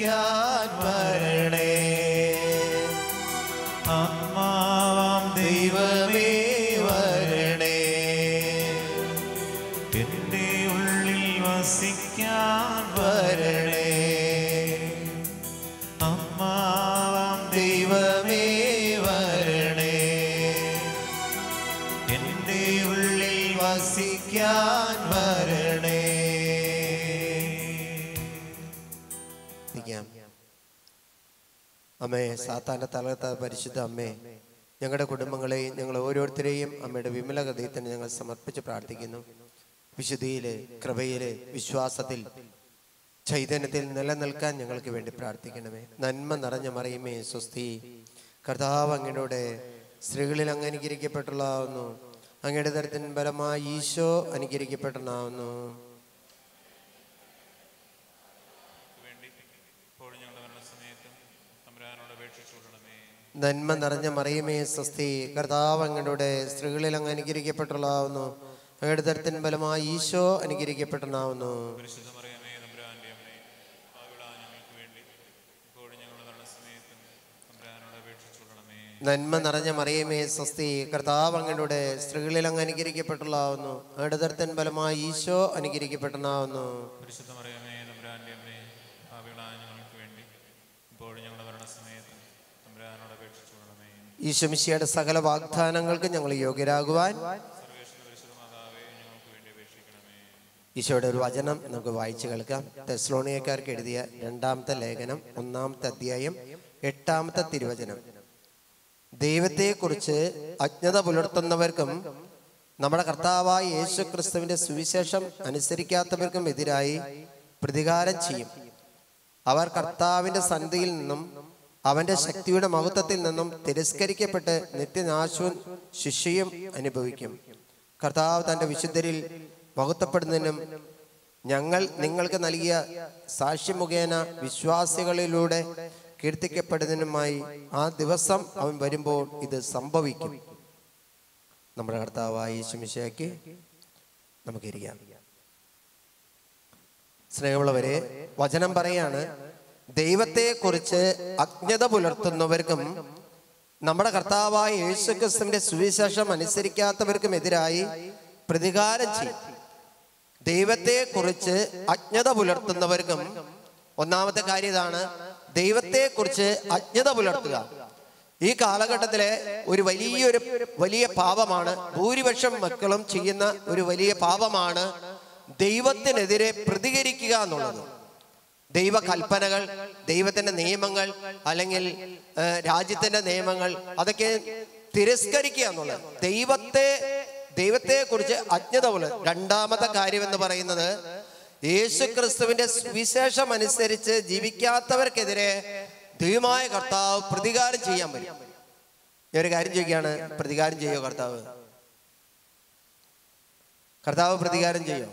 വസിക്കാൻ വരണേ ആത്മാവാം ദൈവമേ വരണേ എന്റെ ഉള്ളിൽ വസിക്കാൻ വരണേ ആത്മാവാം ദൈവമേ വരണേ എന്റെ ഉള്ളിൽ വസിക്കാൻ വരണേ ഇരിക്കാം. അമ്മേ സാത്താന്റെ തലകത്ത പരിശുദ്ധ അമ്മേ ഞങ്ങളുടെ കുടുംബങ്ങളെയും ഞങ്ങൾ ഓരോരുത്തരെയും അമ്മയുടെ വിമല ഹൃദയത്തിന് ഞങ്ങൾ സമർപ്പിച്ച് പ്രാർത്ഥിക്കുന്നു വിശുദ്ധിയില് കൃപയില് വിശ്വാസത്തിൽ ചൈതന്യത്തിൽ നിലനിൽക്കാൻ ഞങ്ങൾക്ക് വേണ്ടി പ്രാർത്ഥിക്കണമേ നന്മ നിറഞ്ഞ മറിയുമേ സ്വസ്തി കർത്താവ് അങ്ങയുടെ സ്ത്രീകളിൽ അങ്ങ് അനുകരിക്കപ്പെട്ടുള്ളതാവുന്നു അങ്ങയുടെ തരത്തിന് ബലമായി ഈശോ അനുകരിക്കപ്പെട്ടുണ്ടാവുന്നു ഇപ്പോഴും ഞങ്ങളുടെ മരണസമയത്തും തമ്പുരാനോട് അപേക്ഷിച്ചുകൊള്ളണമേ നന്മ നിറഞ്ഞ മറിയമേ സ്വസ്തി കർത്താവ് അങ്ങയുടെ സ്ത്രീകളിൽ അങ്ങ് അനുകരിക്കപ്പെട്ടുള്ളതാവുന്നു അങ്ങയുടെ തരത്തിന് ബലമായി ഈശോ അനുകരിക്കപ്പെട്ടുണ്ടാവുന്നു പരിശുദ്ധ മറിയമേ തമ്പുരാന്റെ അമ്മേ പാവിളാ ഞങ്ങൾക്ക് വേണ്ടി ഇപ്പോഴും ഞങ്ങളുടെ മരണസമയത്തും തമ്പുരാനോട് അപേക്ഷിച്ചുകൊള്ളണമേ നന്മ നിറഞ്ഞ മറിയമേ സ്വസ്തി കർത്താവ് അങ്ങയുടെ സ്ത്രീകളിൽ അങ്ങ് അനുകരിക്കപ്പെട്ടുള്ളതാവുന്നു അങ്ങയുടെ തരത്തിന് ബലമായി ഈശോ അനുകരിക്കപ്പെട്ടുണ്ടാവുന്നു പരിശുദ്ധ മറിയമേ തമ്പുരാന്റെ അമ്മേ പാവിളാ ഞങ്ങൾക്ക് വേണ്ടി ഇപ്പോഴും ഞങ്ങളുടെ മരണസമയത്തും തമ്പുരാനോട് അപേക്ഷിച്ചുകൊള്ളണമേ ഈശോമിശിയുടെ സകല വാഗ്ദാനങ്ങൾക്ക് ഞങ്ങൾ യോഗ്യരാകുവാൻ സർവേശ്വര പരിശുദ്ധ മാതാവേ ഞങ്ങൾക്ക് വേണ്ടി അപേക്ഷിക്കണമേ ഈശോയുടെ ഒരു വചനം നമുക്ക് വായിച്ചു കേൾക്കാം തെസ്ലോണിയക്കാർക്ക് എഴുതിയ രണ്ടാമത്തെ ലേഖനം ഒന്നാമത്തെ അധ്യായം എട്ടാമത്തെ തിരുവചനം ദൈവത്തെക്കുറിച്ച് അജ്ഞത പുലർത്തുന്നവർക്കും നമ്മുടെ കർത്താവായ യേശു ക്രിസ്തുവിന്റെ സുവിശേഷം അനുസരിക്കാത്തവർക്കും എതിരായി പ്രതികാരം ചെയ്യും അവർ കർത്താവിന്റെ സന്ധിയിൽ നിന്നും അവന്റെ ശക്തിയുടെ മഹത്വത്തിൽ നിന്നും തിരസ്കരിക്കപ്പെട്ട് നിത്യനാശവും ശിക്ഷയും അനുഭവിക്കും കർത്താവ് തന്റെ വിശുദ്ധരിൽ മഹത്വപ്പെടുന്നതിനും ഞങ്ങൾ നിങ്ങൾക്ക് നൽകിയ സാക്ഷ്യം മുഖേന വിശ്വാസികളിലൂടെ കീർത്തിക്കപ്പെടുന്നതിനുമായി ആ ദിവസം അവൻ വരുമ്പോൾ ഇത് സംഭവിക്കും നമ്മുടെ കർത്താവായ യേശുമിശയ്ക്ക് നമുക്കിരിക്കാം സ്നേഹമുള്ളവരെ വചനം പറയാണ് ദൈവത്തെക്കുറിച്ച് അജ്ഞത പുലർത്തുന്നവർക്കും നമ്മുടെ കർത്താവായ യേശുക്രിസ്തുവിന്റെ സുവിശേഷം അനുസരിക്കാത്തവർക്കും എതിരായി പ്രതികാരം ചെയ്യും ദൈവത്തെക്കുറിച്ച് അജ്ഞത പുലർത്തുന്നവർക്കും ഒന്നാമത്തെ കാര്യം ഇതാണ് ദൈവത്തെക്കുറിച്ച് അജ്ഞത പുലർത്തുക ഈ കാലഘട്ടത്തിലെ ഒരു വലിയൊരു വലിയ പാപമാണ് ഭൂരിപക്ഷം മക്കളും ചെയ്യുന്ന ഒരു വലിയ പാപമാണ് ദൈവത്തിനെതിരെ പ്രതികരിക്കുക എന്നുള്ളത് ദൈവ കൽപ്പനകൾ ദൈവത്തിന്റെ നിയമങ്ങൾ അല്ലെങ്കിൽ ആ, രാജ്യത്തിന്റെ നിയമങ്ങൾ അതൊക്കെ തിരസ്കരിക്കുക എന്നുള്ളത് ദൈവത്തെ ദൈവത്തെ കുറിച്ച് അജ്ഞത പോലെ രണ്ടാമത്തെ കാര്യം എന്ന് പറയുന്നത് യേശു ക്രിസ്തുവിന്റെ സുവിശേഷം അനുസരിച്ച് ജീവിക്കാത്തവർക്കെതിരെ ദൈവമായ കർത്താവ് പ്രതികാരം ചെയ്യാൻ വരും ഞാൻ ഒരു കാര്യം ചോദിക്കുകയാണ് പ്രതികാരം ചെയ്യോ കർത്താവ് കർത്താവ് പ്രതികാരം ചെയ്യോ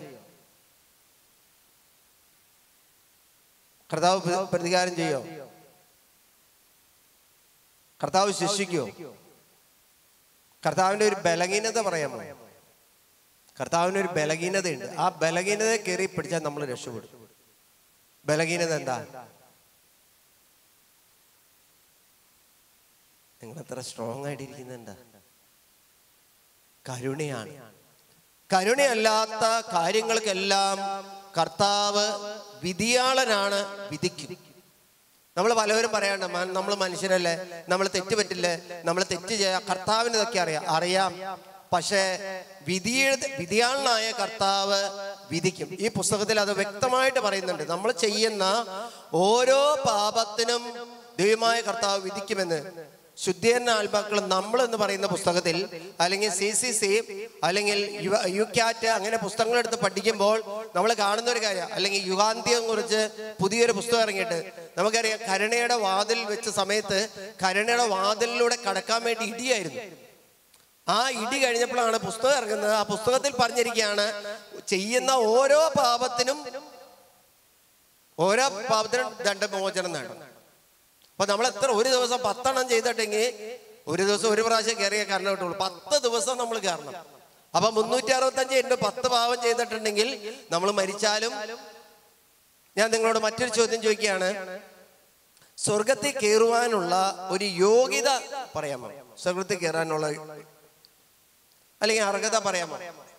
കർത്താവ് പ്ര- പ്രതികാരം ചെയ്യോ കർത്താവ് ശിക്ഷിക്കോ കർത്താവിന്റെ ഒരു ബലഹീനത പറയാമോ കർത്താവിന് ഒരു ബലഹീനതയുണ്ട് ആ ബലഹീനതയെ കയറി പിടിച്ചാൽ നമ്മൾ രക്ഷപ്പെടും ബലഹീനത എന്താ നിങ്ങൾ അത്ര സ്ട്രോങ് ആയിട്ടിരിക്കുന്നുണ്ടാ കരുണയാണ് കരുണയല്ലാത്ത കാര്യങ്ങൾക്കെല്ലാം കർത്താവ് വിധിയാളനാണ് വിധിക്കും നമ്മൾ പലവരും പറയാണ്ട് നമ്മൾ മനുഷ്യരല്ലേ നമ്മൾ തെറ്റ് പറ്റില്ലേ നമ്മൾ തെറ്റ് ചെയ്യാ കർത്താവിന് ഇതൊക്കെ അറിയാം അറിയാം പക്ഷേ വിധി വിധിയാളനായ കർത്താവ് വിധിക്കും ഈ പുസ്തകത്തിൽ അത് വ്യക്തമായിട്ട് പറയുന്നുണ്ട് നമ്മൾ ചെയ്യുന്ന ഓരോ പാപത്തിനും ദൈവമായ കർത്താവ് വിധിക്കുമെന്ന് ശുദ്ധീകരണ ആത്മാക്കൾ നമ്മൾ എന്ന് പറയുന്ന പുസ്തകത്തിൽ അല്ലെങ്കിൽ സി സി സി അല്ലെങ്കിൽ യു- യു ക്യാറ്റ് അങ്ങനെ പുസ്തകങ്ങൾ എടുത്ത് പഠിക്കുമ്പോൾ നമ്മൾ കാണുന്ന ഒരു കാര്യം അല്ലെങ്കിൽ യുഗാന്ത്യം കുറിച്ച് പുതിയൊരു പുസ്തകം ഇറങ്ങിയിട്ട് നമുക്കറിയാം കരുണയുടെ വാതിൽ വെച്ച സമയത്ത് കരുണയുടെ വാതിലിലൂടെ കടക്കാൻ വേണ്ടി ഇടിയായിരുന്നു ആ ഇടി കഴിഞ്ഞപ്പോഴാണ് പുസ്തകം ഇറങ്ങുന്നത് ആ പുസ്തകത്തിൽ പറഞ്ഞിരിക്കുകയാണ് ചെയ്യുന്ന ഓരോ പാപത്തിനും ഓരോ പാപത്തിനും ദണ്ഡമോചനം നേടും അപ്പൊ നമ്മൾ എത്ര ഒരു ദിവസം പത്തെണ്ണം ചെയ്തിട്ടെങ്കിൽ ഒരു ദിവസം ഒരു പ്രാവശ്യം കയറിയ കരണം കിട്ടുള്ളൂ പത്ത് ദിവസം നമ്മൾ കയറണം അപ്പൊ മുന്നൂറ്റി അറുപത്തഞ്ച് ഇൻറ്റു പത്ത് പാവം ചെയ്തിട്ടുണ്ടെങ്കിൽ നമ്മൾ മരിച്ചാലും ഞാൻ നിങ്ങളോട് മറ്റൊരു ചോദ്യം ചോദിക്കുകയാണ് സ്വർഗത്തിൽ കയറുവാനുള്ള ഒരു യോഗ്യത പറയാമോ സ്വർഗത്തിൽ കയറാനുള്ള അല്ലെങ്കിൽ അർഹത പറയാമോ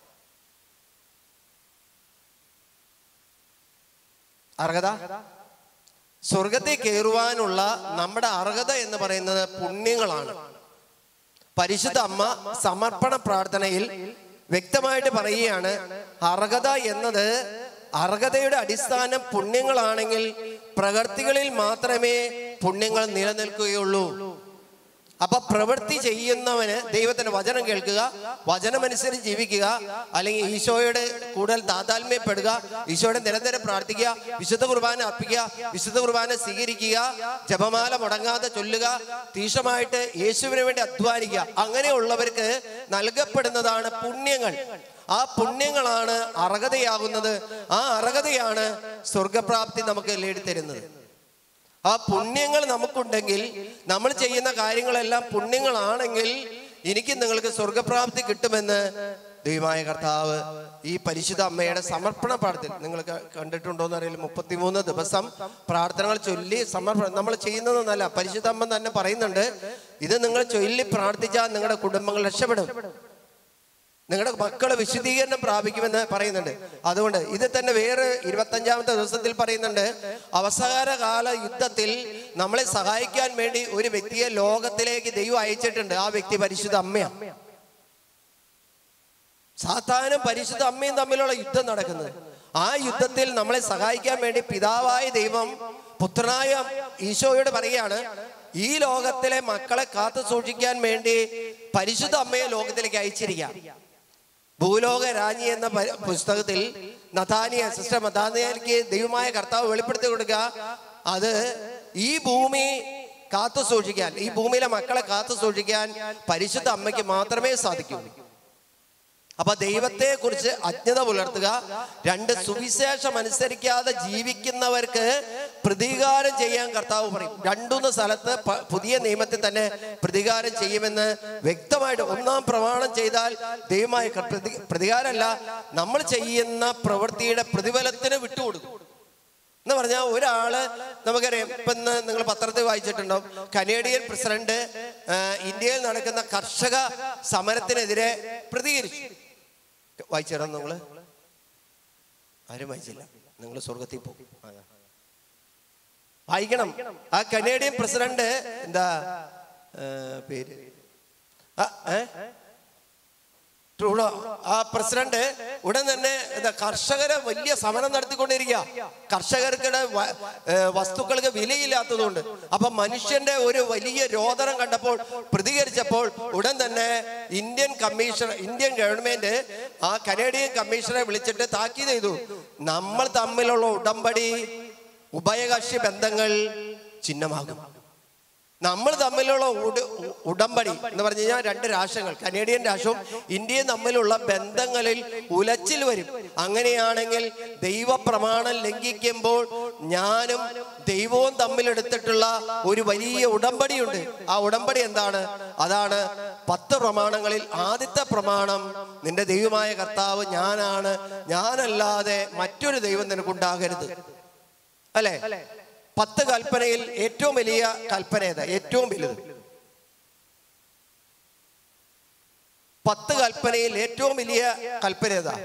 അർഹത സ്വർഗത്തിൽ കയറുവാനുള്ള നമ്മുടെ അർഹത എന്ന് പറയുന്നത് പുണ്യങ്ങളാണ് പരിശുദ്ധ അമ്മ സമർപ്പണ പ്രാർത്ഥനയിൽ വ്യക്തമായിട്ട് പറയുകയാണ് അർഹത എന്നത് അർഹതയുടെ അടിസ്ഥാനം പുണ്യങ്ങളാണെങ്കിൽ പ്രവൃത്തികളിൽ മാത്രമേ പുണ്യങ്ങൾ നിലനിൽക്കുകയുള്ളൂ അപ്പൊ പ്രവൃത്തി ചെയ്യുന്നവന് ദൈവത്തിന്റെ വചനം കേൾക്കുക വചനമനുസരിച്ച് ജീവിക്കുക അല്ലെങ്കിൽ ഈശോയുടെ കൂടുതൽ താതാത്മ്യപ്പെടുക ഈശോയുടെ നിരന്തരം പ്രാർത്ഥിക്കുക വിശുദ്ധ കുർബാന അർപ്പിക്കുക വിശുദ്ധ കുർബാന സ്വീകരിക്കുക ജപമാല മുടങ്ങാതെ ചൊല്ലുക തീക്ഷമായിട്ട് യേശുവിന് വേണ്ടി അധ്വാനിക്കുക അങ്ങനെയുള്ളവർക്ക് നൽകപ്പെടുന്നതാണ് പുണ്യങ്ങൾ ആ പുണ്യങ്ങളാണ് അർഹതയാകുന്നത് ആ അർഹതയാണ് സ്വർഗപ്രാപ്തി നമുക്ക് നേടിത്തരുന്നത് ആ പുണ്യങ്ങൾ നമുക്കുണ്ടെങ്കിൽ നമ്മൾ ചെയ്യുന്ന കാര്യങ്ങളെല്ലാം പുണ്യങ്ങളാണെങ്കിൽ എനിക്ക് നിങ്ങൾക്ക് സ്വർഗപ്രാപ്തി കിട്ടുമെന്ന് ദൈവമായ കർത്താവ് ഈ പരിശുദ്ധ അമ്മയുടെ സമർപ്പണ പാഠത്തിൽ നിങ്ങൾ ക- കണ്ടിട്ടുണ്ടോന്ന് അറിയില്ല മുപ്പത്തിമൂന്ന് ദിവസം പ്രാർത്ഥനകൾ ചൊല്ലി സമർപ്പണം നമ്മൾ ചെയ്യുന്നതെന്നല്ല പരിശുദ്ധ അമ്മ തന്നെ പറയുന്നുണ്ട് ഇത് നിങ്ങൾ ചൊല്ലി പ്രാർത്ഥിച്ചാൽ നിങ്ങളുടെ കുടുംബങ്ങൾ രക്ഷപ്പെടും നിങ്ങളുടെ മക്കൾ വിശുദ്ധീകരണം പ്രാപിക്കുമെന്ന് പറയുന്നുണ്ട് അതുകൊണ്ട് ഇത് തന്നെ വേറെ ഇരുപത്തഞ്ചാമത്തെ ദിവസത്തിൽ പറയുന്നുണ്ട് അവസാന കാല യുദ്ധത്തിൽ നമ്മളെ സഹായിക്കാൻ വേണ്ടി ഒരു വ്യക്തിയെ ലോകത്തിലേക്ക് ദൈവം അയച്ചിട്ടുണ്ട് ആ വ്യക്തി പരിശുദ്ധ അമ്മയാണ് സാത്താനും പരിശുദ്ധ അമ്മയും തമ്മിലുള്ള യുദ്ധം നടക്കുന്നത് ആ യുദ്ധത്തിൽ നമ്മളെ സഹായിക്കാൻ വേണ്ടി പിതാവായ ദൈവം പുത്രനായ ഈശോയോട് പറയുകയാണ് ഈ ലോകത്തിലെ മക്കളെ കാത്തു സൂക്ഷിക്കാൻ വേണ്ടി പരിശുദ്ധ അമ്മയെ ലോകത്തിലേക്ക് അയച്ചിരിക്കാം ഭൂലോക രാജ്ഞി എന്ന പ- പുസ്തകത്തിൽ നഥാനിയ സിസ്റ്റർ നഥാനിയക്ക് ദൈവമായ കർത്താവ് വെളിപ്പെടുത്തി കൊടുക്കുക അത് ഈ ഭൂമി കാത്തു സൂക്ഷിക്കാൻ ഈ ഭൂമിയിലെ മക്കളെ കാത്തു സൂക്ഷിക്കാൻ പരിശുദ്ധ അമ്മയ്ക്ക് മാത്രമേ സാധിക്കൂ അപ്പൊ ദൈവത്തെ കുറിച്ച് അജ്ഞത പുലർത്തുക രണ്ട് സുവിശേഷം അനുസരിക്കാതെ ജീവിക്കുന്നവർക്ക് പ്രതികാരം ചെയ്യാൻ കർത്താവ് പറയും രണ്ടൂന്ന് സ്ഥലത്ത് പ- പുതിയ നിയമത്തിൽ തന്നെ പ്രതികാരം ചെയ്യുമെന്ന് വ്യക്തമായിട്ട് ഒന്നാം പ്രമാണം ചെയ്താൽ ദൈവമായ ക- പ്രതി- പ്രതികാരമല്ല നമ്മൾ ചെയ്യുന്ന പ്രവൃത്തിയുടെ പ്രതിഫലത്തിന് വിട്ടുകൊടുക്കും എന്ന് പറഞ്ഞാൽ ഒരാള് നമുക്കറിയാം ഇപ്പൊ ഇന്ന് നിങ്ങൾ പത്രത്തിൽ വായിച്ചിട്ടുണ്ടാവും കനേഡിയൻ പ്രസിഡന്റ് ആ, ഇന്ത്യയിൽ നടക്കുന്ന കർഷക സമരത്തിനെതിരെ പ്രതികരിച്ചു വായിച്ചിടാം നിങ്ങള് ആരും വായിച്ചില്ല നിങ്ങൾ സ്വർഗത്തിൽ പോകും അതാ. വായിക്കണം ആ കനേഡിയൻ പ്രസിഡന്റ് എന്താ ആ, പേര് ആ, ഏ? ട്രൂഡോ ആ പ്രസിഡന്റ് ഉടൻ തന്നെ എന്താ കർഷകരെ വലിയ സമരം നടത്തിക്കൊണ്ടിരിക്കുക കർഷകർക്കിടെ വ- ഏ, വസ്തുക്കൾക്ക് വിലയില്ലാത്തതുകൊണ്ട് അപ്പൊ മനുഷ്യന്റെ ഒരു വലിയ രോദനം കണ്ടപ്പോൾ പ്രതികരിച്ചപ്പോൾ ഉടൻ തന്നെ ഇന്ത്യൻ കമ്മീഷൻ ഇന്ത്യൻ ഗവൺമെന്റ് ആ കനേഡിയൻ കമ്മീഷണറെ വിളിച്ചിട്ട് താക്കീത് ചെയ്തു നമ്മൾ തമ്മിലുള്ള ഉടമ്പടി ഉഭയകക്ഷി ബന്ധങ്ങൾ ചിഹ്നമാകും നമ്മൾ തമ്മിലുള്ള ഉട- ഉടമ്പടി എന്ന് പറഞ്ഞു കഴിഞ്ഞാൽ രണ്ട് രാഷ്ട്രങ്ങൾ കനേഡിയൻ രാഷ്ട്രവും ഇന്ത്യയും തമ്മിലുള്ള ബന്ധങ്ങളിൽ ഉലച്ചിൽ വരും അങ്ങനെയാണെങ്കിൽ ദൈവപ്രമാണം ലംഘിക്കുമ്പോൾ ഞാനും ദൈവവും തമ്മിലെടുത്തിട്ടുള്ള ഒരു വലിയ ഉടമ്പടിയുണ്ട് ആ ഉടമ്പടി എന്താണ് അതാണ് പത്ത് പ്രമാണങ്ങളിൽ ആദ്യത്തെ പ്രമാണം നിന്റെ ദൈവമായ കർത്താവ് ഞാനാണ് ഞാനല്ലാതെ മറ്റൊരു ദൈവം നിനക്കുണ്ടാകരുത് അല്ലെ പത്ത് കൽപ്പനയിൽ ഏറ്റവും വലിയ കൽപ്പന ഏതാ ഏറ്റവും വലുത് പത്ത് കൽപ്പനയിൽ ഏറ്റവും വലിയ കൽപ്പന ഏതാ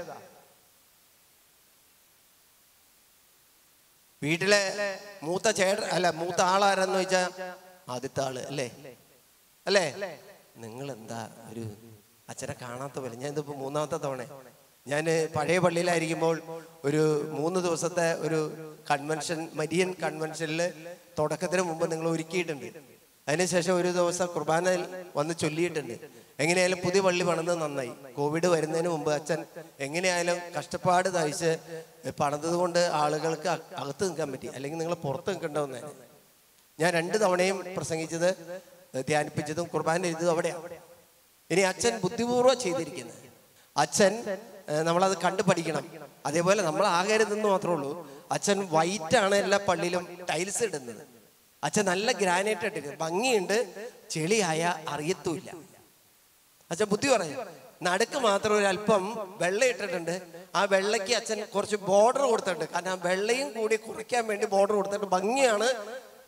വീട്ടിലെ മൂത്ത ചേട്ടൻ അല്ല മൂത്ത ആളാരെന്ന് വെച്ചാ ആദ്യത്തെ ആള് അല്ലേ അല്ലേ നിങ്ങൾ എന്താ ഒരു അച്ഛനെ കാണാത്ത പോലെ ഞാൻ ഇതിപ്പോ മൂന്നാമത്തെ തവണ ഞാൻ പഴയ പള്ളിയിലായിരിക്കുമ്പോൾ ഒരു മൂന്ന് ദിവസത്തെ ഒരു കൺവെൻഷൻ മരിയൻ കൺവെൻഷനിൽ തുടക്കത്തിന് മുമ്പ് നിങ്ങൾ ഒരുക്കിയിട്ടുണ്ട് അതിനുശേഷം ഒരു ദിവസം കുർബാനയിൽ വന്ന് ചൊല്ലിയിട്ടുണ്ട് എങ്ങനെയായാലും പുതിയ പള്ളി പണിത് നന്നായി കോവിഡ് വരുന്നതിന് മുമ്പ് അച്ഛൻ എങ്ങനെയായാലും കഷ്ടപ്പാട് തയ്ച്ച് പണിതത് കൊണ്ട് ആളുകൾക്ക് അ- അകത്ത് നിൽക്കാൻ പറ്റി അല്ലെങ്കിൽ നിങ്ങൾ പുറത്ത് നിൽക്കേണ്ടവന്നേ ഞാൻ രണ്ട് തവണയും പ്രസംഗിച്ചത് ധ്യാനിപ്പിച്ചതും കുർബാന എഴുതിയതും അവിടെയാണ് ഇനി അച്ഛൻ ബുദ്ധിപൂർവ്വം ചെയ്തിരിക്കുന്നത് അച്ഛൻ ഏഹ്, നമ്മളത് കണ്ടു പഠിക്കണം അതേപോലെ നമ്മൾ ആകരുതെന്ന് മാത്രമേ ഉള്ളൂ അച്ഛൻ വൈറ്റ് ആണ് എല്ലാ പള്ളിയിലും ടൈൽസ് ഇടുന്നത് അച്ഛൻ നല്ല ഗ്രാനൈറ്റ് ഇട്ടിരുന്നത് ഭംഗിയുണ്ട് ചെളിയായ അറിയത്തുമില്ല അച്ഛൻ ബുദ്ധി പറയും നടുക്ക് മാത്രം ഒരു അല്പം വെള്ള ഇട്ടിട്ടുണ്ട് ആ വെള്ളയ്ക്ക് അച്ഛൻ കുറച്ച് ബോർഡർ കൊടുത്തിട്ടുണ്ട് കാരണം ആ വെള്ളയും കൂടി കുറയ്ക്കാൻ വേണ്ടി ബോർഡർ കൊടുത്തിട്ട് ഭംഗിയാണ്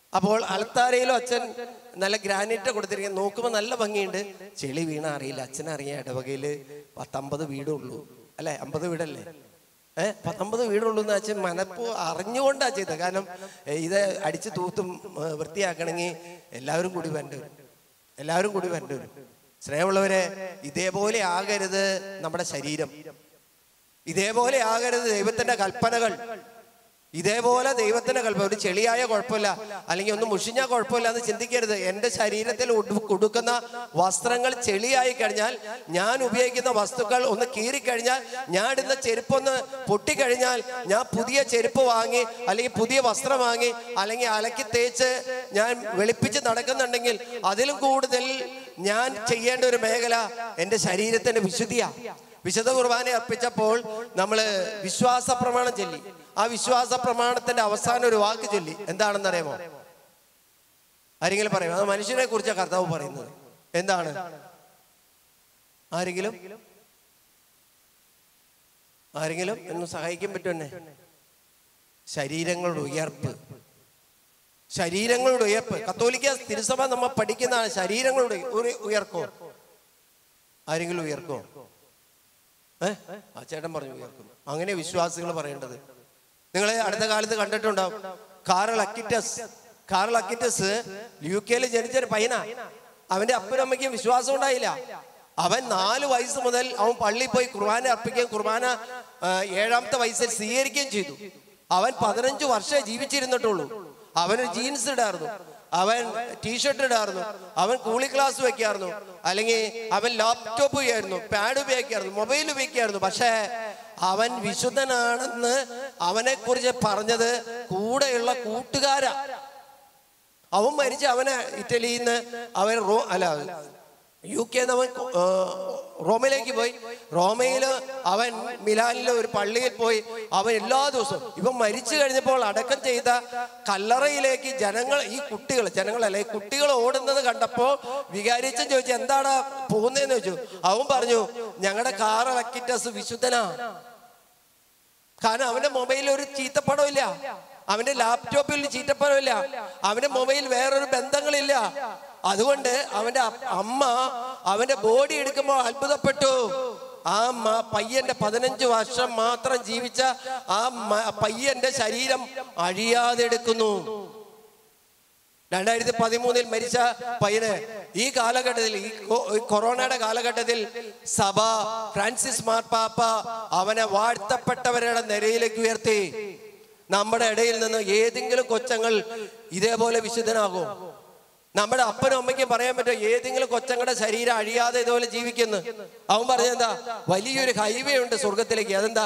അപ്പോൾ അൽത്താരയിലും അച്ഛൻ നല്ല ഗ്രാനൈറ്റ് കൊടുത്തിരിക്കുന്നത് നോക്കുമ്പോൾ നല്ല ഭംഗിയുണ്ട് ചെളി വീണ അറിയില്ല അച്ഛനറിയാം ഇടവകയില് പത്തമ്പത് വീടുള്ളൂ അല്ലെ അമ്പത് വീടല്ലേ ഏഹ് പത്തൊമ്പത് വീടുള്ളൂ എന്ന് അച്ഛൻ മനപ്പോ അറിഞ്ഞുകൊണ്ടാ ചെയ്തത് കാരണം ഏ, ഇത് അടിച്ച് തൂത്തും ഏ, വൃത്തിയാക്കണമെങ്കിൽ എല്ലാവരും കൂടി വരേണ്ടി വരും എല്ലാവരും കൂടി വരേണ്ടി വരും സ്നേഹമുള്ളവരെ ഇതേപോലെ ആകരുത് നമ്മുടെ ശരീരം ഇതേപോലെ ആകരുത് ദൈവത്തിന്റെ കൽപ്പനകൾ ഇതേപോലെ ദൈവത്തിന്റെ കൽപ്പന ഒരു ചെളിയായ കുഴപ്പമില്ല അല്ലെങ്കിൽ ഒന്ന് മുഷിഞ്ഞാൽ കുഴപ്പമില്ല എന്ന് ചിന്തിക്കരുത് എൻ്റെ ശരീരത്തിൽ ഉടു- കൊടുക്കുന്ന വസ്ത്രങ്ങൾ ചെളിയായി കഴിഞ്ഞാൽ ഞാൻ ഉപയോഗിക്കുന്ന വസ്തുക്കൾ ഒന്ന് കീറിക്കഴിഞ്ഞാൽ ഞാൻ ഇടുന്ന ചെരുപ്പൊന്ന് പൊട്ടിക്കഴിഞ്ഞാൽ ഞാൻ പുതിയ ചെരുപ്പ് വാങ്ങി അല്ലെങ്കിൽ പുതിയ വസ്ത്രം വാങ്ങി അല്ലെങ്കിൽ അലക്കി തേച്ച് ഞാൻ വെളുപ്പിച്ച് നടക്കുന്നുണ്ടെങ്കിൽ അതിലും കൂടുതൽ ഞാൻ ചെയ്യേണ്ട ഒരു മേഖല എൻ്റെ ശരീരത്തിന്റെ വിശുദ്ധിയാ വിശുദ്ധ കുർബാന അർപ്പിച്ചപ്പോൾ നമ്മൾ വിശ്വാസ പ്രമാണം ചൊല്ലി ആ വിശ്വാസ പ്രമാണത്തിന്റെ അവസാനം ഒരു വാക്ക് ചൊല്ലി എന്താണെന്ന് അറിയാമോ ആരെങ്കിലും പറയും അത് മനുഷ്യനെ കുറിച്ചാണ് കർത്താവ് പറയുന്നത് എന്താണ് ആരെങ്കിലും ആരെങ്കിലും എന്ന് സഹായിക്കാൻ പറ്റുമെന്നെ ശരീരങ്ങളുടെ ഉയർപ്പ് ശരീരങ്ങളുടെ ഉയർപ്പ് കത്തോലിക്ക തിരുസഭ നമ്മൾ പഠിക്കുന്നതാണ് ശരീരങ്ങളുടെ ഒരു ഉയർക്കോ ആരെങ്കിലും ഉയർക്കോ ഏ ആ ചേട്ടൻ പറഞ്ഞു ഉയർക്കുന്നു അങ്ങനെ വിശ്വാസികൾ പറയേണ്ടത് നിങ്ങൾ അടുത്ത കാലത്ത് കണ്ടിട്ടുണ്ടാവും കാറൽ അക്കിറ്റസ് കാറൽ അക്കിറ്റസ് യു കെയിൽ ജനിച്ചൊരു പയ്യനാ അവന്റെ അപ്പനും അമ്മയ്ക്കും വിശ്വാസം ഉണ്ടായില്ല അവൻ നാല് വയസ്സ് മുതൽ അവൻ പള്ളിയിൽ പോയി കുർബാന അർപ്പിക്കുകയും കുർബാന ആ, ഏഴാമത്തെ വയസ്സിൽ സ്വീകരിക്കുകയും ചെയ്തു അവൻ പതിനഞ്ച് വർഷമേ ജീവിച്ചിരുന്നിട്ടുള്ളൂ അവന് ജീൻസ് ഇടായിരുന്നു അവൻ ടീഷർട്ട് ഇടായിരുന്നു അവൻ കൂളി ക്ലാസ് വെക്കായിരുന്നു അല്ലെങ്കിൽ അവൻ ലാപ്ടോപ്പ് ഉപയോഗിക്കായിരുന്നു പാഡ് ഉപയോഗിക്കായിരുന്നു മൊബൈൽ ഉപയോഗിക്കായിരുന്നു പക്ഷേ അവൻ വിശുദ്ധനാണെന്ന് അവനെ കുറിച്ച് പറഞ്ഞത് കൂടെയുള്ള കൂട്ടുകാരാ അവൻ മരിച്ച് അവനെ ഇറ്റലിയിൽ നിന്ന് അവൻ റോ അല്ല യു കെ അവൻ ആ, റോമയിലേക്ക് പോയി റോമയിൽ അവൻ മിലാനിലെ ഒരു പള്ളിയിൽ പോയി അവൻ എല്ലാ ദിവസവും ഇവൻ മരിച്ചു കഴിഞ്ഞപ്പോൾ അടക്കം ചെയ്ത കല്ലറയിലേക്ക് ജനങ്ങൾ ഈ കുട്ടികൾ ജനങ്ങളല്ല ഈ കുട്ടികൾ ഓടുന്നത് കണ്ടപ്പോൾ വികാരിച്ചൻ ചോദിച്ചു എന്താണ് പോകുന്നതെന്ന് ചോദിച്ചു അവൻ പറഞ്ഞു ഞങ്ങളുടെ കാർ അക്കിറ്റസ് വിശുദ്ധനാ കാരണം അവന്റെ മൊബൈലിൽ ഒരു ചീത്തപ്പടമില്ല അവന്റെ ലാപ്ടോപ്പിൽ ചീത്തപ്പടമില്ല അവന്റെ മൊബൈൽ വേറൊരു ബന്ധങ്ങളില്ല അതുകൊണ്ട് അവന്റെ അ- അമ്മ അവന്റെ ബോഡി എടുക്കുമ്പോൾ അത്ഭുതപ്പെട്ടു ആ മ- പയ്യന്റെ പതിനഞ്ച് വർഷം മാത്രം ജീവിച്ച ആ മ- പയ്യന്റെ ശരീരം അഴിയാതെ എടുക്കുന്നു രണ്ടായിരത്തി പതിമൂന്നിൽ മരിച്ച പയ്യന് ഈ കാലഘട്ടത്തിൽ ഈ കൊ- ഈ കൊറോണയുടെ കാലഘട്ടത്തിൽ സഭ ഫ്രാൻസിസ് മാർപ്പാപ്പ അവനെ വാഴ്ത്തപ്പെട്ടവരുടെ നിരയിലേക്ക് ഉയർത്തി നമ്മുടെ ഇടയിൽ നിന്ന് ഏതെങ്കിലും കൊച്ചങ്ങൾ ഇതേപോലെ വിശുദ്ധനാകും നമ്മുടെ അപ്പനും അമ്മയ്ക്കും പറയാൻ പറ്റും ഏതെങ്കിലും കൊച്ചങ്ങളുടെ ശരീരം അഴിയാതെ ഇതുപോലെ ജീവിക്കുന്നു അവൻ പറഞ്ഞെന്താ വലിയൊരു ഹൈവേ ഉണ്ട് സ്വർഗത്തിലേക്ക് അതെന്താ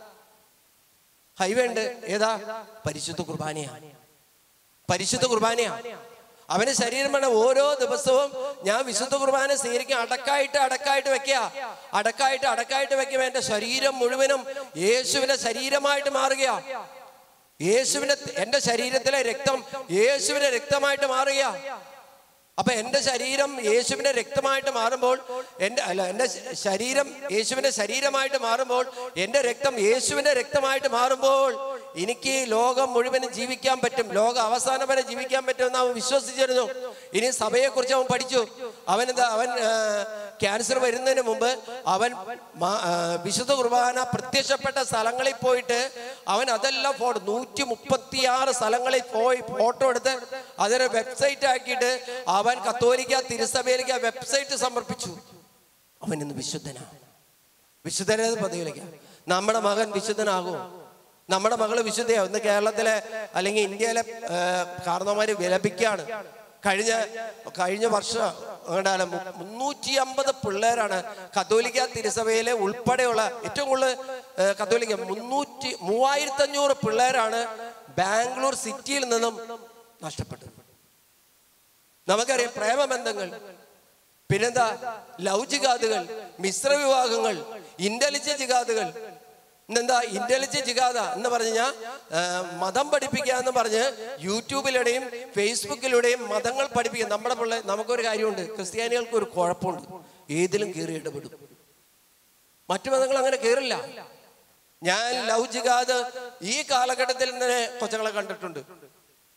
ഹൈവേ ഉണ്ട് ഏതാ പരിശുദ്ധ കുർബാനയാണ് പരിശുദ്ധ കുർബാനയാ അവന്റെ ശരീരം വേണം ഓരോ ദിവസവും ഞാൻ വിശുദ്ധ കുർബാന സ്വീകരിക്കും അടക്കായിട്ട് അടക്കായിട്ട് വെക്കുക അടക്കായിട്ട് അടക്കായിട്ട് വെക്കുമ്പോൾ എന്റെ ശരീരം മുഴുവനും യേശുവിന്റെ ശരീരമായിട്ട് മാറുക യേശുവിന്റെ എന്റെ ശരീരത്തിലെ രക്തം യേശുവിന്റെ രക്തമായിട്ട് മാറുക അപ്പൊ എന്റെ ശരീരം യേശുവിന്റെ രക്തമായിട്ട് മാറുമ്പോൾ എന്റെ അല്ല എന്റെ ശ- ശരീരം യേശുവിന്റെ ശരീരമായിട്ട് മാറുമ്പോൾ എന്റെ രക്തം യേശുവിന്റെ രക്തമായിട്ട് മാറുമ്പോൾ എനിക്ക് ലോകം മുഴുവനും ജീവിക്കാൻ പറ്റും ലോക അവസാനം വരെ ജീവിക്കാൻ പറ്റുമെന്ന് അവൻ വിശ്വസിച്ചിരുന്നു ഇനി സഭയെക്കുറിച്ച് അവൻ പഠിച്ചു അവൻ എന്താ അവൻ ക്യാൻസർ വരുന്നതിന് മുമ്പ് അവൻ മാ- ആ, വിശുദ്ധ കുർബാന പ്രത്യക്ഷപ്പെട്ട സ്ഥലങ്ങളിൽ പോയിട്ട് അവൻ അതെല്ലാം ഫോട്ടോ നൂറ്റി മുപ്പത്തിയാറ് സ്ഥലങ്ങളിൽ പോയി ഫോട്ടോ എടുത്ത് അതൊരു വെബ്സൈറ്റ് ആക്കിയിട്ട് അവൻ കത്തോലിക്ക തിരുസഭയിലേക്ക് ആ വെബ്സൈറ്റ് സമർപ്പിച്ചു അവൻ ഇന്ന് വിശുദ്ധനാണ് വിശുദ്ധരേത് പദവിയിലേക്ക് നമ്മുടെ മകൻ വിശുദ്ധനാകും നമ്മുടെ മകള് വിശുദ്ധയാവും ഇന്ന് കേരളത്തിലെ അല്ലെങ്കിൽ ഇന്ത്യയിലെ കാരണവന്മാര് വിലപിക്കാണ് കഴിഞ്ഞ കഴിഞ്ഞ വർഷം അങ്ങോട്ടാണ് മുന്നൂറ്റി അമ്പത് പിള്ളേരാണ് കത്തോലിക്ക തിരുസഭയിലെ ഉൾപ്പെടെയുള്ള ഏറ്റവും കൂടുതൽ ഏ, കത്തോലിക്ക മുന്നൂറ്റി മൂവായിരത്തി അഞ്ഞൂറ് പിള്ളേരാണ് ബാംഗ്ലൂർ സിറ്റിയിൽ നിന്നും നഷ്ടപ്പെട്ടത് നമുക്കറിയാം പ്രേമബന്ധങ്ങൾ പിന്നെന്താ ലവ് ജിഗാദുകൾ മിശ്ര വിവാഹങ്ങൾ ഇന്റലിജന്റ് ജിഗാദുകൾ ഇന്നെന്താ ഇന്റലിജന്റ് ജിഗാദ എന്ന് പറഞ്ഞാൽ മതം പഠിപ്പിക്കുക എന്ന് പറഞ്ഞ് യൂട്യൂബിലൂടെയും ഫേസ്ബുക്കിലൂടെയും മതങ്ങൾ പഠിപ്പിക്കുക നമ്മുടെ പിള്ളേ നമുക്കൊരു കാര്യമുണ്ട് ക്രിസ്ത്യാനികൾക്ക് ഒരു കുഴപ്പമുണ്ട് ഏതിലും കയറി ഇടപെടും മറ്റു മതങ്ങൾ അങ്ങനെ കയറില്ല ഞാൻ ലവ് ജിഗാദ് ഈ കാലഘട്ടത്തിൽ തന്നെ കൊച്ചങ്ങളെ കണ്ടിട്ടുണ്ട്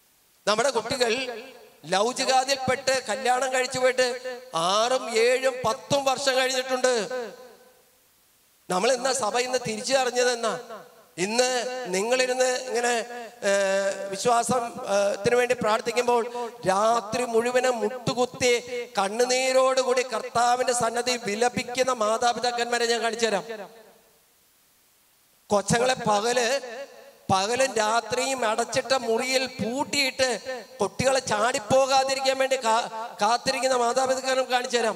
നമ്മുടെ കുട്ടികൾ ലൗചികാതിൽപ്പെട്ട് കല്യാണം കഴിച്ചു പോയിട്ട് ആറും ഏഴും പത്തും വർഷം കഴിഞ്ഞിട്ടുണ്ട് നമ്മൾ ഇന്ന് സഭ ഇന്ന് തിരിച്ചു അറിഞ്ഞത് എന്നാ ഇന്ന് നിങ്ങളിരുന്ന് ഇങ്ങനെ ഏർ, വിശ്വാസത്തിന് വേണ്ടി പ്രാർത്ഥിക്കുമ്പോൾ രാത്രി മുഴുവനും മുട്ടുകുത്തി കണ്ണുനീരോടുകൂടി കർത്താവിന്റെ സന്നദ്ധി വിലപിക്കുന്ന മാതാപിതാക്കന്മാരെ ഞാൻ കാണിച്ചു തരാം കൊച്ചങ്ങളെ പകല് പകലും രാത്രിയും അടച്ചിട്ട മുറിയിൽ പൂട്ടിയിട്ട് കുട്ടികളെ ചാടിപ്പോകാതിരിക്കാൻ വേണ്ടി കാ- കാത്തിരിക്കുന്ന മാതാപിതാക്കളും കാണിച്ചു തരാം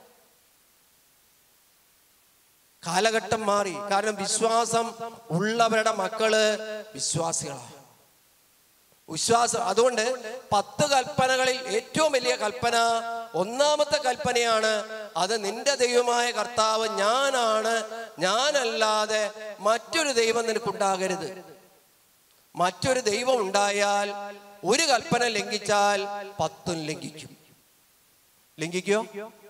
കാലഘട്ടം മാറി കാരണം വിശ്വാസം ഉള്ളവരുടെ മക്കള് വിശ്വാസികളാണ് വിശ്വാസം അതുകൊണ്ട് പത്ത് കൽപ്പനകളിൽ ഏറ്റവും വലിയ കൽപ്പന ഒന്നാമത്തെ കൽപ്പനയാണ് അത് നിന്റെ ദൈവമായ കർത്താവ് ഞാനാണ് ഞാനല്ലാതെ മറ്റൊരു ദൈവം നിനക്കുണ്ടാകരുത് മറ്റൊരു ദൈവം ഉണ്ടായാൽ ഒരു കൽപ്പന ലംഘിച്ചാൽ പത്തും ലംഘിക്കും ലംഘിക്കോ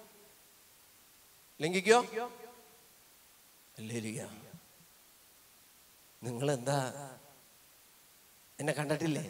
ലംഘിക്കോ ഹല്ലേലൂയ. നിങ്ങൾ എന്താ എന്നെ കണ്ടിട്ടില്ലേ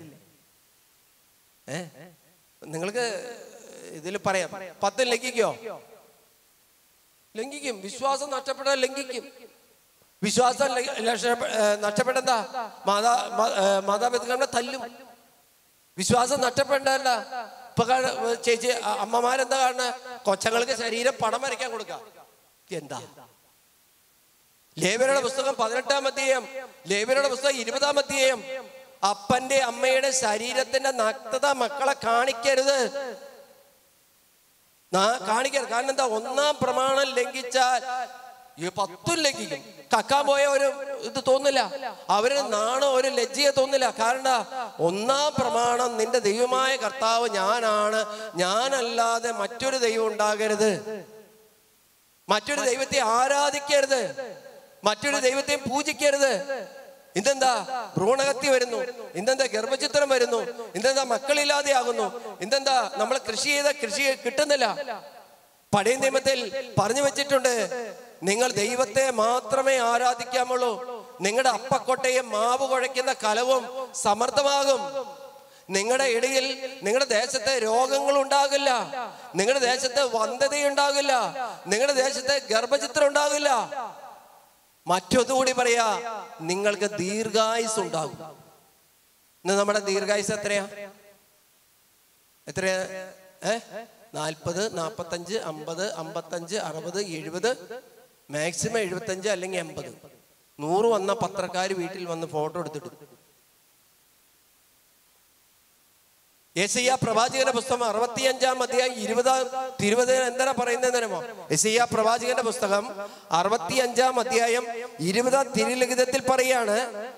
ഏ നിങ്ങൾക്ക് ഇതിൽ പറയാം പത്ത് ലംഘിക്കോ ലംഘിക്കും വിശ്വാസം നഷ്ടപ്പെട്ടാൽ ലംഘിക്കും വിശ്വാസം ല- ലക്ഷ- ഏ, നഷ്ടപ്പെട്ടെന്താ മാതാ മാ- ഏ, മാതാപിതാക്കളെ തല്ലും വിശ്വാസം നഷ്ടപ്പെടല്ല ഇപ്പൊ കാണ- ചേച്ചി അ- അമ്മമാരെന്താ കാണുന്ന കൊച്ചങ്ങൾക്ക് ശരീരം പടം വരയ്ക്കാൻ കൊടുക്കാം എന്താ ലേബരുടെ പുസ്തകം പതിനെട്ടാം അധ്യായം ലേബരുടെ പുസ്തകം ഇരുപതാം അധ്യായം അപ്പന്റെ അമ്മയുടെ ശരീരത്തിന്റെ നഗ്നത മക്കളെ കാണിക്കരുത് നാ- കാണിക്കരുത് കാരണം എന്താ ഒന്നാം പ്രമാണം ലംഘിച്ചാൽ ഈ പത്തും ലംഘിക്കും കക്കാൻ പോയ ഒരു ഇത് തോന്നില്ല അവര് നാണോ ഒരു ലജ്ജയെ തോന്നില്ല കാരണം എന്താ? ഒന്നാം പ്രമാണം നിന്റെ ദൈവമായ കർത്താവ് ഞാനാണ് ഞാനല്ലാതെ മറ്റൊരു ദൈവം ഉണ്ടാകരുത് മറ്റൊരു ദൈവത്തെ ആരാധിക്കരുത് മറ്റൊരു ദൈവത്തെ പൂജിക്കരുത് ഇതെന്താ ഭ്രൂണഹത്യ വരുന്നു ഇതെന്താ ഗർഭചിത്രം വരുന്നു ഇതെന്താ മക്കളില്ലാതെയാകുന്നു ഇതെന്താ നമ്മൾ കൃഷി ചെയ്ത കൃഷി കിട്ടുന്നില്ല പഴയ നിയമത്തിൽ പറഞ്ഞു വെച്ചിട്ടുണ്ട് നിങ്ങൾ ദൈവത്തെ മാത്രമേ ആരാധിക്കാമുള്ളൂ നിങ്ങളുടെ അപ്പക്കൊട്ടയും മാവ് കുഴയ്ക്കുന്ന കലവും സമർത്ഥമാകും നിങ്ങളുടെ ഇടയിൽ നിങ്ങളുടെ ദേശത്തെ രോഗങ്ങൾ ഉണ്ടാകില്ല നിങ്ങളുടെ ദേശത്ത് വന്ധ്യതയുണ്ടാകില്ല നിങ്ങളുടെ ദേശത്തെ ഗർഭചിത്രം ഉണ്ടാകില്ല മറ്റൊന്നുകൂടി പറയാ നിങ്ങൾക്ക് ദീർഘായുസ് ഉണ്ടാകും ഇന്ന് നമ്മുടെ ദീർഘായുസ് എത്രയാ എത്രയാ ഏ നാൽപ്പത് നാൽപ്പത്തഞ്ച് അമ്പത് അമ്പത്തഞ്ച് അറുപത് എഴുപത് മാക്സിമം എഴുപത്തഞ്ച് അല്ലെങ്കിൽ എൺപത് നൂറ് വന്ന പത്രക്കാർ വീട്ടിൽ വന്ന് ഫോട്ടോ എടുത്തിട്ടു യെസയ്യ പ്രവാചകന്റെ പുസ്തകം അറുപത്തിയഞ്ചാം അധ്യായം ഇരുപതാം ഇരുപതിന് എന്താണ് പറയുന്നതെന്നോ യെസയ്യ പ്രവാചകന്റെ പുസ്തകം അറുപത്തിയഞ്ചാം അധ്യായം ഇരുപതാം തിരുലിഖിതത്തിൽ പറയാണ്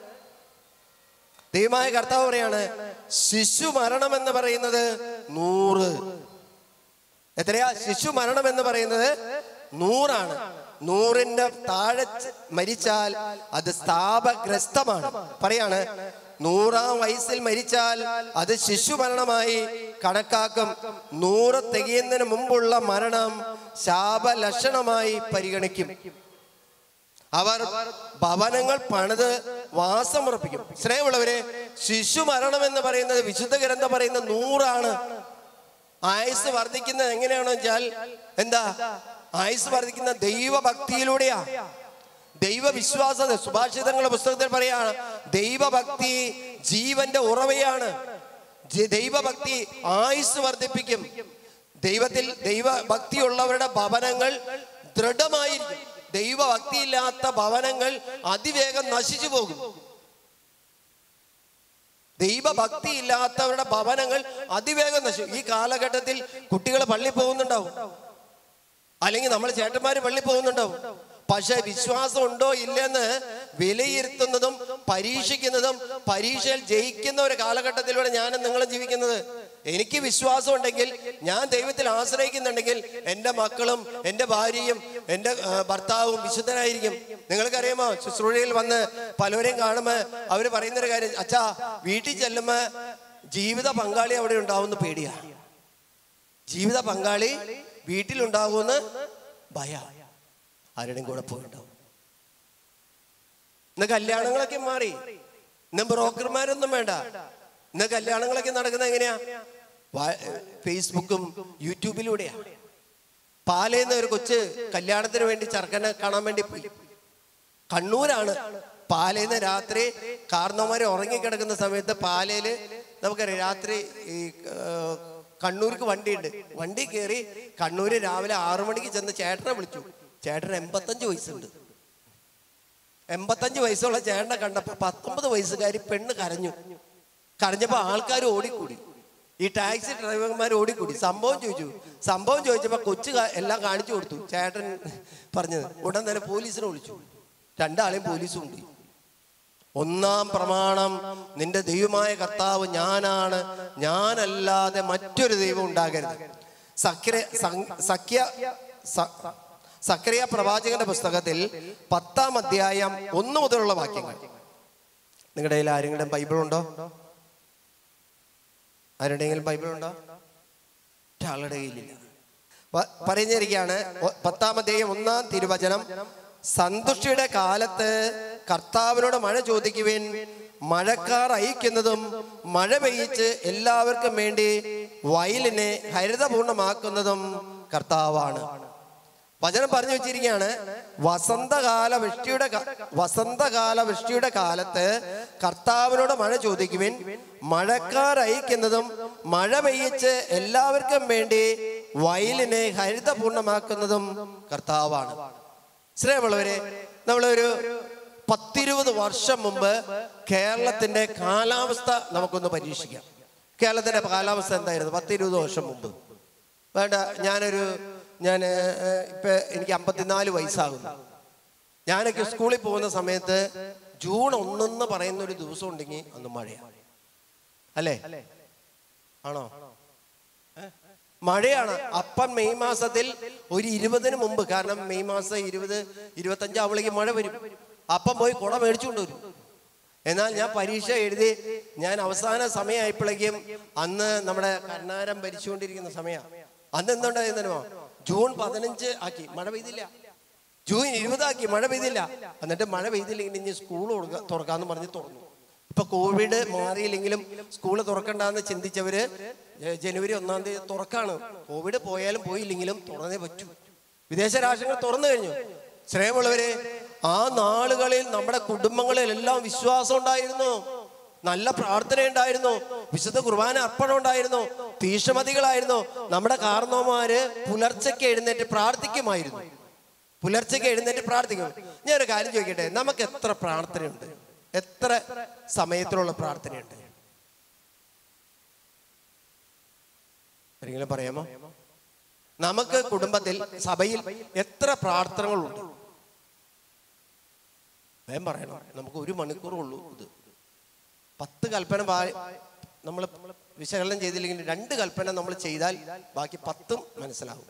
ദൈവമായ കർത്താവ് പറയാണ് ശിശു മരണം എന്ന് പറയുന്നത് നൂറ് എത്രയാ ശിശു മരണം എന്ന് പറയുന്നത് നൂറാണ് നൂറിന്റെ താഴെ ച- മരിച്ചാൽ അത് സ്ഥാപഗ്രസ്തമാണ് പറയാണ് നൂറാം വയസ്സിൽ മരിച്ചാൽ അത് ശിശു മരണമായി കണക്കാക്കും നൂറ് തികയുന്നതിന് മുമ്പുള്ള മരണം ശാപലക്ഷണമായി പരിഗണിക്കും അവർ ഭവനങ്ങൾ പണിത് വാസമുറപ്പിക്കും സ്നേഹമുള്ളവരെ ശിശു മരണം എന്ന് പറയുന്നത് വിശുദ്ധ ഗ്രന്ഥം പറയുന്നത് നൂറാണ് ആയുസ് വർദ്ധിക്കുന്നത് എങ്ങനെയാണെന്ന് വെച്ചാൽ എന്താ ആയുസ് വർദ്ധിക്കുന്ന ദൈവഭക്തിയിലൂടെയാ ദൈവവിശ്വാസത സുഭാഷിതങ്ങളുടെ പുസ്തകത്തിൽ പറയാണ് ദൈവഭക്തി ജീവന്റെ ഉറവയാണ് ജ- ദൈവഭക്തി ആയുസ് വർദ്ധിപ്പിക്കും ദൈവത്തിൽ ദൈവഭക്തിയുള്ളവരുടെ ഭവനങ്ങൾ ദൃഢമായിരിക്കും ദൈവഭക്തിയില്ലാത്ത ഭവനങ്ങൾ അതിവേഗം നശിച്ചു പോകും ദൈവഭക്തി ഇല്ലാത്തവരുടെ ഭവനങ്ങൾ അതിവേഗം നശിക്കും ഈ കാലഘട്ടത്തിൽ കുട്ടികൾ പള്ളി പോകുന്നുണ്ടാവും അല്ലെങ്കിൽ നമ്മൾ ചേട്ടന്മാര് പള്ളി പോകുന്നുണ്ടാവും പക്ഷെ വിശ്വാസം ഉണ്ടോ ഇല്ലെന്ന് വിലയിരുത്തുന്നതും പരീക്ഷിക്കുന്നതും പരീക്ഷയിൽ ജയിക്കുന്ന ഒരു കാലഘട്ടത്തിലൂടെ ഞാനും നിങ്ങളും ജീവിക്കുന്നത് എനിക്ക് വിശ്വാസം ഉണ്ടെങ്കിൽ ഞാൻ ദൈവത്തിൽ ആശ്രയിക്കുന്നുണ്ടെങ്കിൽ എൻ്റെ മക്കളും എൻ്റെ ഭാര്യയും എൻ്റെ ആ, ഭർത്താവും വിശുദ്ധനായിരിക്കും നിങ്ങൾക്കറിയാമോ ശുശ്രൂഷയിൽ വന്ന് പലരെയും കാണുമ്പോൾ അവർ പറയുന്നൊരു കാര്യം അച്ഛാ വീട്ടിൽ ചെല്ലുമ്പോൾ ജീവിത പങ്കാളി അവിടെ ഉണ്ടാവുന്ന പേടിയാ ജീവിത പങ്കാളി വീട്ടിലുണ്ടാകുമെന്ന് ഭയ ആരുടെയും കൂടെ പോയിണ്ടാവും ഇന്ന് കല്യാണങ്ങളൊക്കെ മാറി ഇന്ന് ബ്രോക്കർമാരൊന്നും വേണ്ട ഇന്ന് കല്യാണങ്ങളൊക്കെ നടക്കുന്നത് എങ്ങനെയാ വാ- ഫേസ്ബുക്കും യൂട്യൂബിലൂടെയാ പാലേന്ന് ഒരു കൊച്ച് കല്യാണത്തിന് വേണ്ടി ചെറുക്കനെ കാണാൻ വേണ്ടി പോയി കണ്ണൂരാണ് പാലേന്ന് രാത്രി കാർന്നോമാര് ഉറങ്ങിക്കിടക്കുന്ന സമയത്ത് പാലയില് നമുക്കറിയാം രാത്രി ഈ ആ, കണ്ണൂർക്ക് വണ്ടിയുണ്ട് വണ്ടി കയറി കണ്ണൂര് രാവിലെ ആറു മണിക്ക് ചെന്ന് ചേട്ടനെ വിളിച്ചു ചേട്ടന് എൺപത്തഞ്ച് വയസ്സുണ്ട് എൺപത്തഞ്ച് വയസ്സുള്ള ചേട്ടനെ കണ്ടപ്പോ പത്തൊമ്പത് വയസ്സുകാരി പെണ്ണ് കരഞ്ഞു കരഞ്ഞപ്പോ ആൾക്കാർ ഓടിക്കൂടി ഈ ടാക്സി ഡ്രൈവർമാർ ഓടിക്കൂടി സംഭവം ചോദിച്ചു സംഭവം ചോദിച്ചപ്പോ കൊച്ചു കാ- എല്ലാം കാണിച്ചു കൊടുത്തു ചേട്ടൻ പറഞ്ഞത് ഉടൻ തന്നെ പോലീസിനെ വിളിച്ചു രണ്ടാളെയും പോലീസും ഉണ്ട് ഒന്നാം പ്രമാണം നിന്റെ ദൈവമായ കർത്താവ് ഞാനാണ് ഞാനല്ലാതെ മറ്റൊരു ദൈവം ഉണ്ടാകരുത് സക്ര സം- സഖ്യ സ- സക്രിയ പ്രവാചകന്റെ പുസ്തകത്തിൽ പത്താം അധ്യായം ഒന്ന് മുതലുള്ള വാക്യങ്ങൾ നിങ്ങളുടെ കയ്യിൽ ആരെങ്കിലും ബൈബിൾ ഉണ്ടോ ആരുടെയെങ്കിലും ബൈബിൾ ഉണ്ടോ ഒരാളുടെ കയ്യിലില്ല പ- പറഞ്ഞിരിക്കുകയാണ് ഒ- പത്താം അധ്യായം ഒന്നാം തിരുവചനം സന്തുഷ്ടിയുടെ കാലത്ത് കർത്താവിനോട് മഴ ചോദിക്കുവിൻ മഴക്കാർ അയക്കുന്നതും മഴ പെയ്യിച്ച് എല്ലാവർക്കും വേണ്ടി വയലിനെ ഹരിതപൂർണമാക്കുന്നതും കർത്താവാണ് വചനം പറഞ്ഞു വെച്ചിരിക്കുകയാണ് വസന്തകാല വൃഷ്ടിയുടെ ക- വസന്തകാല വൃഷ്ടിയുടെ കാലത്ത് കർത്താവിനോട് മഴ ചോദിക്കുവിൻ മഴക്കാർ അയക്കുന്നതും മഴ പെയ്യിച്ച് എല്ലാവർക്കും വേണ്ടി വയലിനെ ഹരിതപൂർണമാക്കുന്നതും കർത്താവാണ് ശ്രേയമുള്ളവരെ നമ്മളൊരു പത്തിരുപത് വർഷം മുമ്പ് കേരളത്തിന്റെ കാലാവസ്ഥ നമുക്കൊന്ന് പരീക്ഷിക്കാം കേരളത്തിന്റെ കാലാവസ്ഥ എന്തായിരുന്നു പത്തിരുപത് വർഷം മുമ്പ് വേണ്ട ഞാനൊരു ഞാൻ ഇപ്പൊ എനിക്ക് അമ്പത്തിനാല് വയസ്സാകുന്നു ഞാനൊക്കെ സ്കൂളിൽ പോകുന്ന സമയത്ത് ജൂൺ ഒന്നെന്ന് പറയുന്ന ഒരു ദിവസം ഉണ്ടെങ്കിൽ അന്ന് മഴയാണ് അല്ലേ ആണോ ഏ? മഴയാണ് അപ്പം മെയ് മാസത്തിൽ ഒരു ഇരുപതിന് മുമ്പ് കാരണം മെയ് മാസം ഇരുപത് ഇരുപത്തഞ്ചാവുമ്പോഴേക്ക് മഴ വരും അപ്പം പോയി കുട മേടിച്ചുകൊണ്ട് വരും എന്നാൽ ഞാൻ പരീക്ഷ എഴുതി ഞാൻ അവസാന സമയമായപ്പോഴേക്കും അന്ന് നമ്മുടെ കർണാരം ഭരിച്ചുകൊണ്ടിരിക്കുന്ന സമയമാണ് അന്ന് എന്തുണ്ടായിരുന്നോ ജൂൺ പതിനഞ്ച് ആക്കി മഴ പെയ്തില്ല ജൂൺ ഇരുപതാക്കി മഴ പെയ്തില്ല എന്നിട്ട് മഴ പെയ്തില്ലെങ്കിൽ ഇനി സ്കൂൾ തുറക്കാന്ന് പറഞ്ഞ് തുറന്നു ഇപ്പൊ കോവിഡ് മാറിയില്ലെങ്കിലും സ്കൂൾ തുറക്കണ്ടെന്ന് ചിന്തിച്ചവര് ജ- ജനുവരി ഒന്നാം തീയതി തുറക്കാണ് കോവിഡ് പോയാലും പോയില്ലെങ്കിലും തുറന്നേ പറ്റൂ വിദേശ രാഷ്ട്രങ്ങൾ തുറന്നു കഴിഞ്ഞു ശ്രേയമുള്ളവരെ ആ നാളുകളിൽ നമ്മുടെ കുടുംബങ്ങളിൽ എല്ലാം വിശ്വാസം ഉണ്ടായിരുന്നു നല്ല പ്രാർത്ഥന ഉണ്ടായിരുന്നു വിശുദ്ധ കുർബാന അർപ്പണം ഉണ്ടായിരുന്നു തീക്ഷമതികളായിരുന്നു നമ്മുടെ കാർന്നോമാര് പുലർച്ചയ്ക്ക് എഴുന്നേറ്റ് പ്രാർത്ഥിക്കുമായിരുന്നു പുലർച്ചയ്ക്ക് എഴുന്നേറ്റ് പ്രാർത്ഥിക്കും ഞാനൊരു കാര്യം ചോദിക്കട്ടെ നമുക്ക് എത്ര പ്രാർത്ഥനയുണ്ട് എത്ര സമയത്തിലുള്ള പ്രാർത്ഥനയുണ്ട് ആരെങ്കിലും പറയാമോ നമുക്ക് കുടുംബത്തിൽ സഭയിൽ എത്ര പ്രാർത്ഥനകളുണ്ട് വേഗം പറയണം നമുക്ക് ഒരു മണിക്കൂറുള്ളൂ ഇത് പത്ത് കൽപ്പന നമ്മൾ വിശകലനം ചെയ്തില്ലെങ്കിൽ രണ്ട് കൽപ്പന നമ്മൾ ചെയ്താൽ ബാക്കി പത്തും മനസ്സിലാവും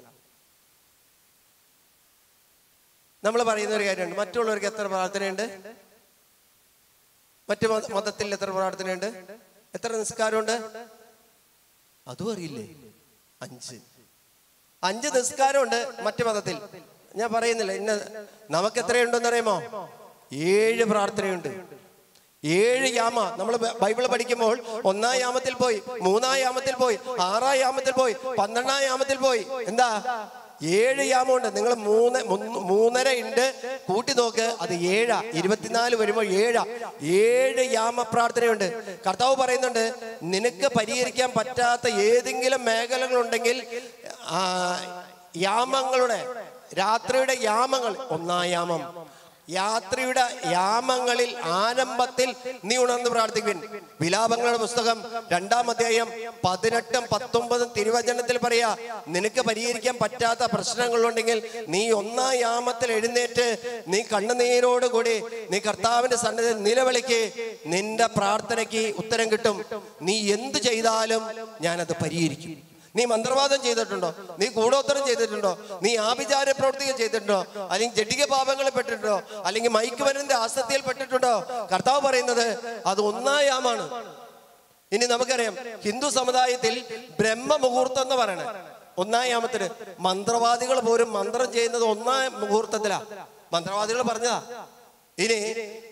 നമ്മൾ പറയുന്ന ഒരു കാര്യമുണ്ട് മറ്റുള്ളവർക്ക് എത്ര പ്രാർത്ഥനയുണ്ട് മറ്റു മത- മതത്തിൽ എത്ര പ്രാർത്ഥനയുണ്ട് എത്ര നിസ്കാരമുണ്ട് അതും അറിയില്ലേ അഞ്ച് അഞ്ച് നിസ്കാരമുണ്ട് മറ്റു മതത്തിൽ ഞാൻ പറയുന്നില്ല ഇന്ന നമുക്ക് എത്രയുണ്ടെന്ന് അറിയുമോ ഏഴ് പ്രാർത്ഥനയുണ്ട് ഏഴ് യാമ നമ്മൾ ബൈബിൾ പഠിക്കുമ്പോൾ ഒന്നാം യാമത്തിൽ പോയി മൂന്നാം യാമത്തിൽ പോയി ആറാം യാമത്തിൽ പോയി പന്ത്രണ്ടാം യാമത്തിൽ പോയി എന്താ ഏഴ് യാമമുണ്ട് നിങ്ങൾ മൂന്ന് മുന്ന് മൂന്നര ഉണ്ട് കൂട്ടി നോക്ക് അത് ഏഴാ ഇരുപത്തിനാല് വരുമ്പോൾ ഏഴാ ഏഴ് യാമ പ്രാർത്ഥനയുണ്ട് കർത്താവ് പറയുന്നുണ്ട് നിനക്ക് പരിഹരിക്കാൻ പറ്റാത്ത ഏതെങ്കിലും മേഖലകളുണ്ടെങ്കിൽ ആ, യാമങ്ങളുടെ രാത്രിയുടെ യാമങ്ങൾ ഒന്നാം യാമം യാത്രയുടെ യാമങ്ങളിൽ ആരംഭത്തിൽ നീ ഉണർന്ന് പ്രാർത്ഥിക്കുവിൻ വിലാപങ്ങളുടെ പുസ്തകം രണ്ടാം അധ്യായം പതിനെട്ടും പത്തൊമ്പതും തിരുവചനത്തിൽ പറയാ നിനക്ക് പരിഹരിക്കാൻ പറ്റാത്ത പ്രശ്നങ്ങളുണ്ടെങ്കിൽ നീ ഒന്നാം യാമത്തിൽ എഴുന്നേറ്റ് നീ കണ്ണുനീരോടുകൂടി നീ കർത്താവിന്റെ സന്നിധി നിലവിളിക്ക് നിന്റെ പ്രാർത്ഥനയ്ക്ക് ഉത്തരം കിട്ടും നീ എന്ത് ചെയ്താലും ഞാനത് പരിഹരിക്കും നീ മന്ത്രവാദം ചെയ്തിട്ടുണ്ടോ നീ കൂടോത്തരം ചെയ്തിട്ടുണ്ടോ നീ ആഭിചാര പ്രവർത്തികൾ ചെയ്തിട്ടുണ്ടോ അല്ലെങ്കിൽ ജഡിക പാപങ്ങളിൽ പെട്ടിട്ടുണ്ടോ അല്ലെങ്കിൽ മയക്കുമരുന്നിന്റെ ആസക്തിയിൽ പെട്ടിട്ടുണ്ടോ കർത്താവ് പറയുന്നത് അത് ഒന്നായാമാണ് ഇനി നമുക്കറിയാം ഹിന്ദു സമുദായത്തിൽ ബ്രഹ്മമുഹൂർത്തം എന്ന് പറയണേ ഒന്നായാമത്തിന് മന്ത്രവാദികൾ പോലും മന്ത്രം ചെയ്യുന്നത് ഒന്നാം മുഹൂർത്തത്തിലാ മന്ത്രവാദികൾ പറഞ്ഞതാ ഇനി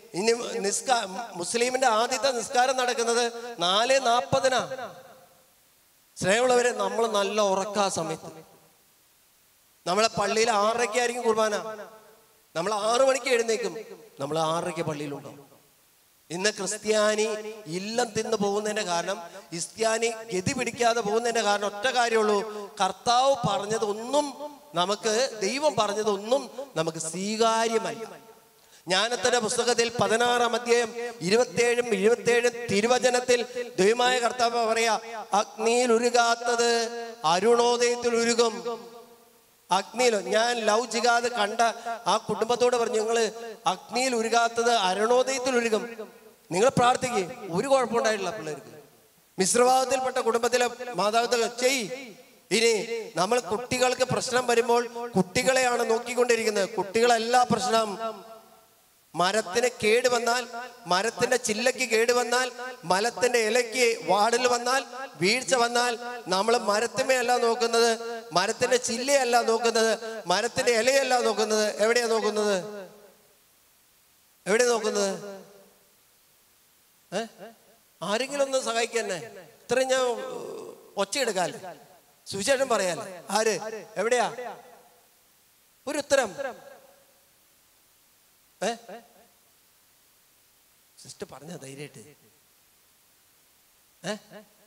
ഇനി നിസ്കാ മുസ്ലിമിന്റെ ആദ്യത്തെ നിസ്കാരം നടക്കുന്നത് നാല് നാപ്പതിനാ സ്നേഹമുള്ളവരെ നമ്മൾ നല്ല ഉറക്കാ സമയത്ത് നമ്മളെ പള്ളിയിൽ ആറരയ്ക്കായിരിക്കും കുർബാന നമ്മൾ ആറു മണിക്ക് എഴുന്നേക്കും നമ്മൾ ആറരയ്ക്ക് പള്ളിയിലുണ്ടാവും ഇന്ന് ക്രിസ്ത്യാനി ഇല്ലം തിന്ന് പോകുന്നതിന്റെ കാരണം ക്രിസ്ത്യാനി ഗതി പിടിക്കാതെ പോകുന്നതിന്റെ കാരണം ഒറ്റ കാര്യമുള്ളൂ കർത്താവ് പറഞ്ഞത് ഒന്നും നമുക്ക് ദൈവം പറഞ്ഞത് ഒന്നും നമുക്ക് സ്വീകാര്യമല്ല ജ്ഞാനത്തിന്റെ പുസ്തകത്തിൽ പതിനാറാം അധ്യായം ഇരുപത്തിയേഴും ഇരുപത്തിയേഴും തിരുവചനത്തിൽ ദൈവമായ കർത്താവ് പറയാ അഗ്നിയിൽ ഉരുകാത്തത് അരുണോദയത്തിൽ ഉരുകും അഗ്നിയിലോ ഞാൻ ലവ് ജിഗാദ് കണ്ട ആ കുടുംബത്തോട് പറഞ്ഞു നിങ്ങൾ അഗ്നിയിൽ ഉരുകാത്തത് അരുണോദയത്തിൽ ഉരുകും നിങ്ങൾ പ്രാർത്ഥിക്കുക ഒരു കുഴപ്പമുണ്ടായിട്ടില്ല പിള്ളേർക്ക് മിശ്രഭാവത്തിൽപ്പെട്ട കുടുംബത്തിലെ മാതാപിതാക്കൾ ചെയ് ഇനി നമ്മൾ കുട്ടികൾക്ക് പ്രശ്നം വരുമ്പോൾ കുട്ടികളെയാണ് നോക്കിക്കൊണ്ടിരിക്കുന്നത് കുട്ടികളല്ല പ്രശ്നം മരത്തിന് കേട് വന്നാൽ മരത്തിന്റെ ചില്ലയ്ക്ക് കേട് വന്നാൽ മരത്തിന്റെ ഇലയ്ക്ക് വാടൽ വന്നാൽ വീഴ്ച വന്നാൽ നമ്മൾ മരത്തിമയല്ല നോക്കുന്നത് മരത്തിന്റെ ചില്ലയല്ല നോക്കുന്നത് മരത്തിന്റെ ഇലയല്ല നോക്കുന്നത് എവിടെയാ നോക്കുന്നത് എവിടെയാ നോക്കുന്നത് ഏ? ആരെങ്കിലും ഒന്ന് സഹായിക്കന്നെ ഇത്രയും ഞാൻ ഒച്ചയെടുക്കാല്ലേ സുവിശേഷം പറയാല്ലേ ആര് എവിടെയാ ഒരു ഉത്തരം ഏ സിസ്റ്റർ പറഞ്ഞ ധൈര്യമായിട്ട് ഏ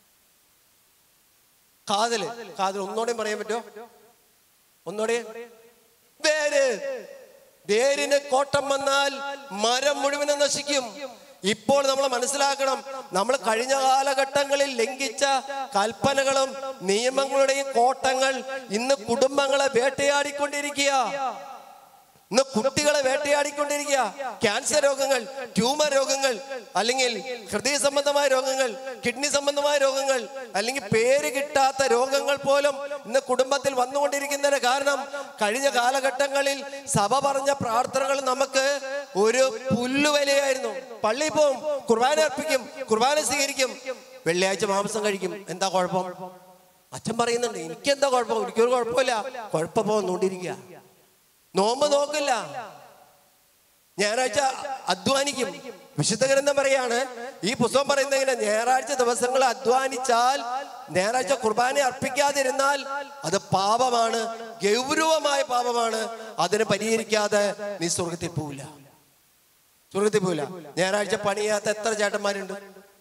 കാതല് കാതൽ ഒന്നോടെയും പറയാൻ പറ്റുമോ ഒന്നോടെ വേര് വേരിന് കോട്ടം വന്നാൽ മരം മുഴുവനും നശിക്കും ഇപ്പോൾ നമ്മൾ മനസ്സിലാക്കണം നമ്മൾ കഴിഞ്ഞ കാലഘട്ടങ്ങളിൽ ലംഘിച്ച കൽപ്പനകളും നിയമങ്ങളുടെയും കോട്ടങ്ങൾ ഇന്ന് കുടുംബങ്ങളെ വേട്ടയാടിക്കൊണ്ടിരിക്കുക ഇന്ന് കുട്ടികളെ വേട്ടയാടിക്കൊണ്ടിരിക്കുക ക്യാൻസർ രോഗങ്ങൾ ട്യൂമർ രോഗങ്ങൾ അല്ലെങ്കിൽ ഹൃദയ സംബന്ധമായ രോഗങ്ങൾ കിഡ്നി സംബന്ധമായ രോഗങ്ങൾ അല്ലെങ്കിൽ പേര് കിട്ടാത്ത രോഗങ്ങൾ പോലും ഇന്ന് കുടുംബത്തിൽ വന്നുകൊണ്ടിരിക്കുന്നതിന് കാരണം കഴിഞ്ഞ കാലഘട്ടങ്ങളിൽ സഭ പറഞ്ഞ പ്രാർത്ഥനകൾ നമുക്ക് ഒരു പുല്ലുവിലയായിരുന്നു പള്ളിയിൽ പോവും കുർബാന അർപ്പിക്കും കുർബാന സ്വീകരിക്കും വെള്ളിയാഴ്ച മാംസം കഴിക്കും എന്താ കുഴപ്പം അച്ഛൻ പറയുന്നുണ്ട് എനിക്കെന്താ കുഴപ്പം എനിക്കൊരു കുഴപ്പമില്ല കുഴപ്പം പോന്നുകൊണ്ടിരിക്കുക നോമ്പ് നോക്കില്ല ഞായറാഴ്ച അധ്വാനിക്കും വിശുദ്ധ ഗ്രന്ഥം പറയാണ് ഈ പുസ്തകം പറയുന്നത് ഇങ്ങനെ ഞായറാഴ്ച ദിവസങ്ങൾ അധ്വാനിച്ചാൽ ഞായറാഴ്ച കുർബാന അർപ്പിക്കാതിരുന്നാൽ അത് പാപമാണ് ഗൗരവമായ പാപമാണ് അതിനെ പരിഹരിക്കാതെ നീ സ്വർഗത്തിൽ പോവില്ല സ്വർഗത്തിൽ പോവില്ല ഞായറാഴ്ച പണിയാത്ത എത്ര ചേട്ടന്മാരുണ്ട്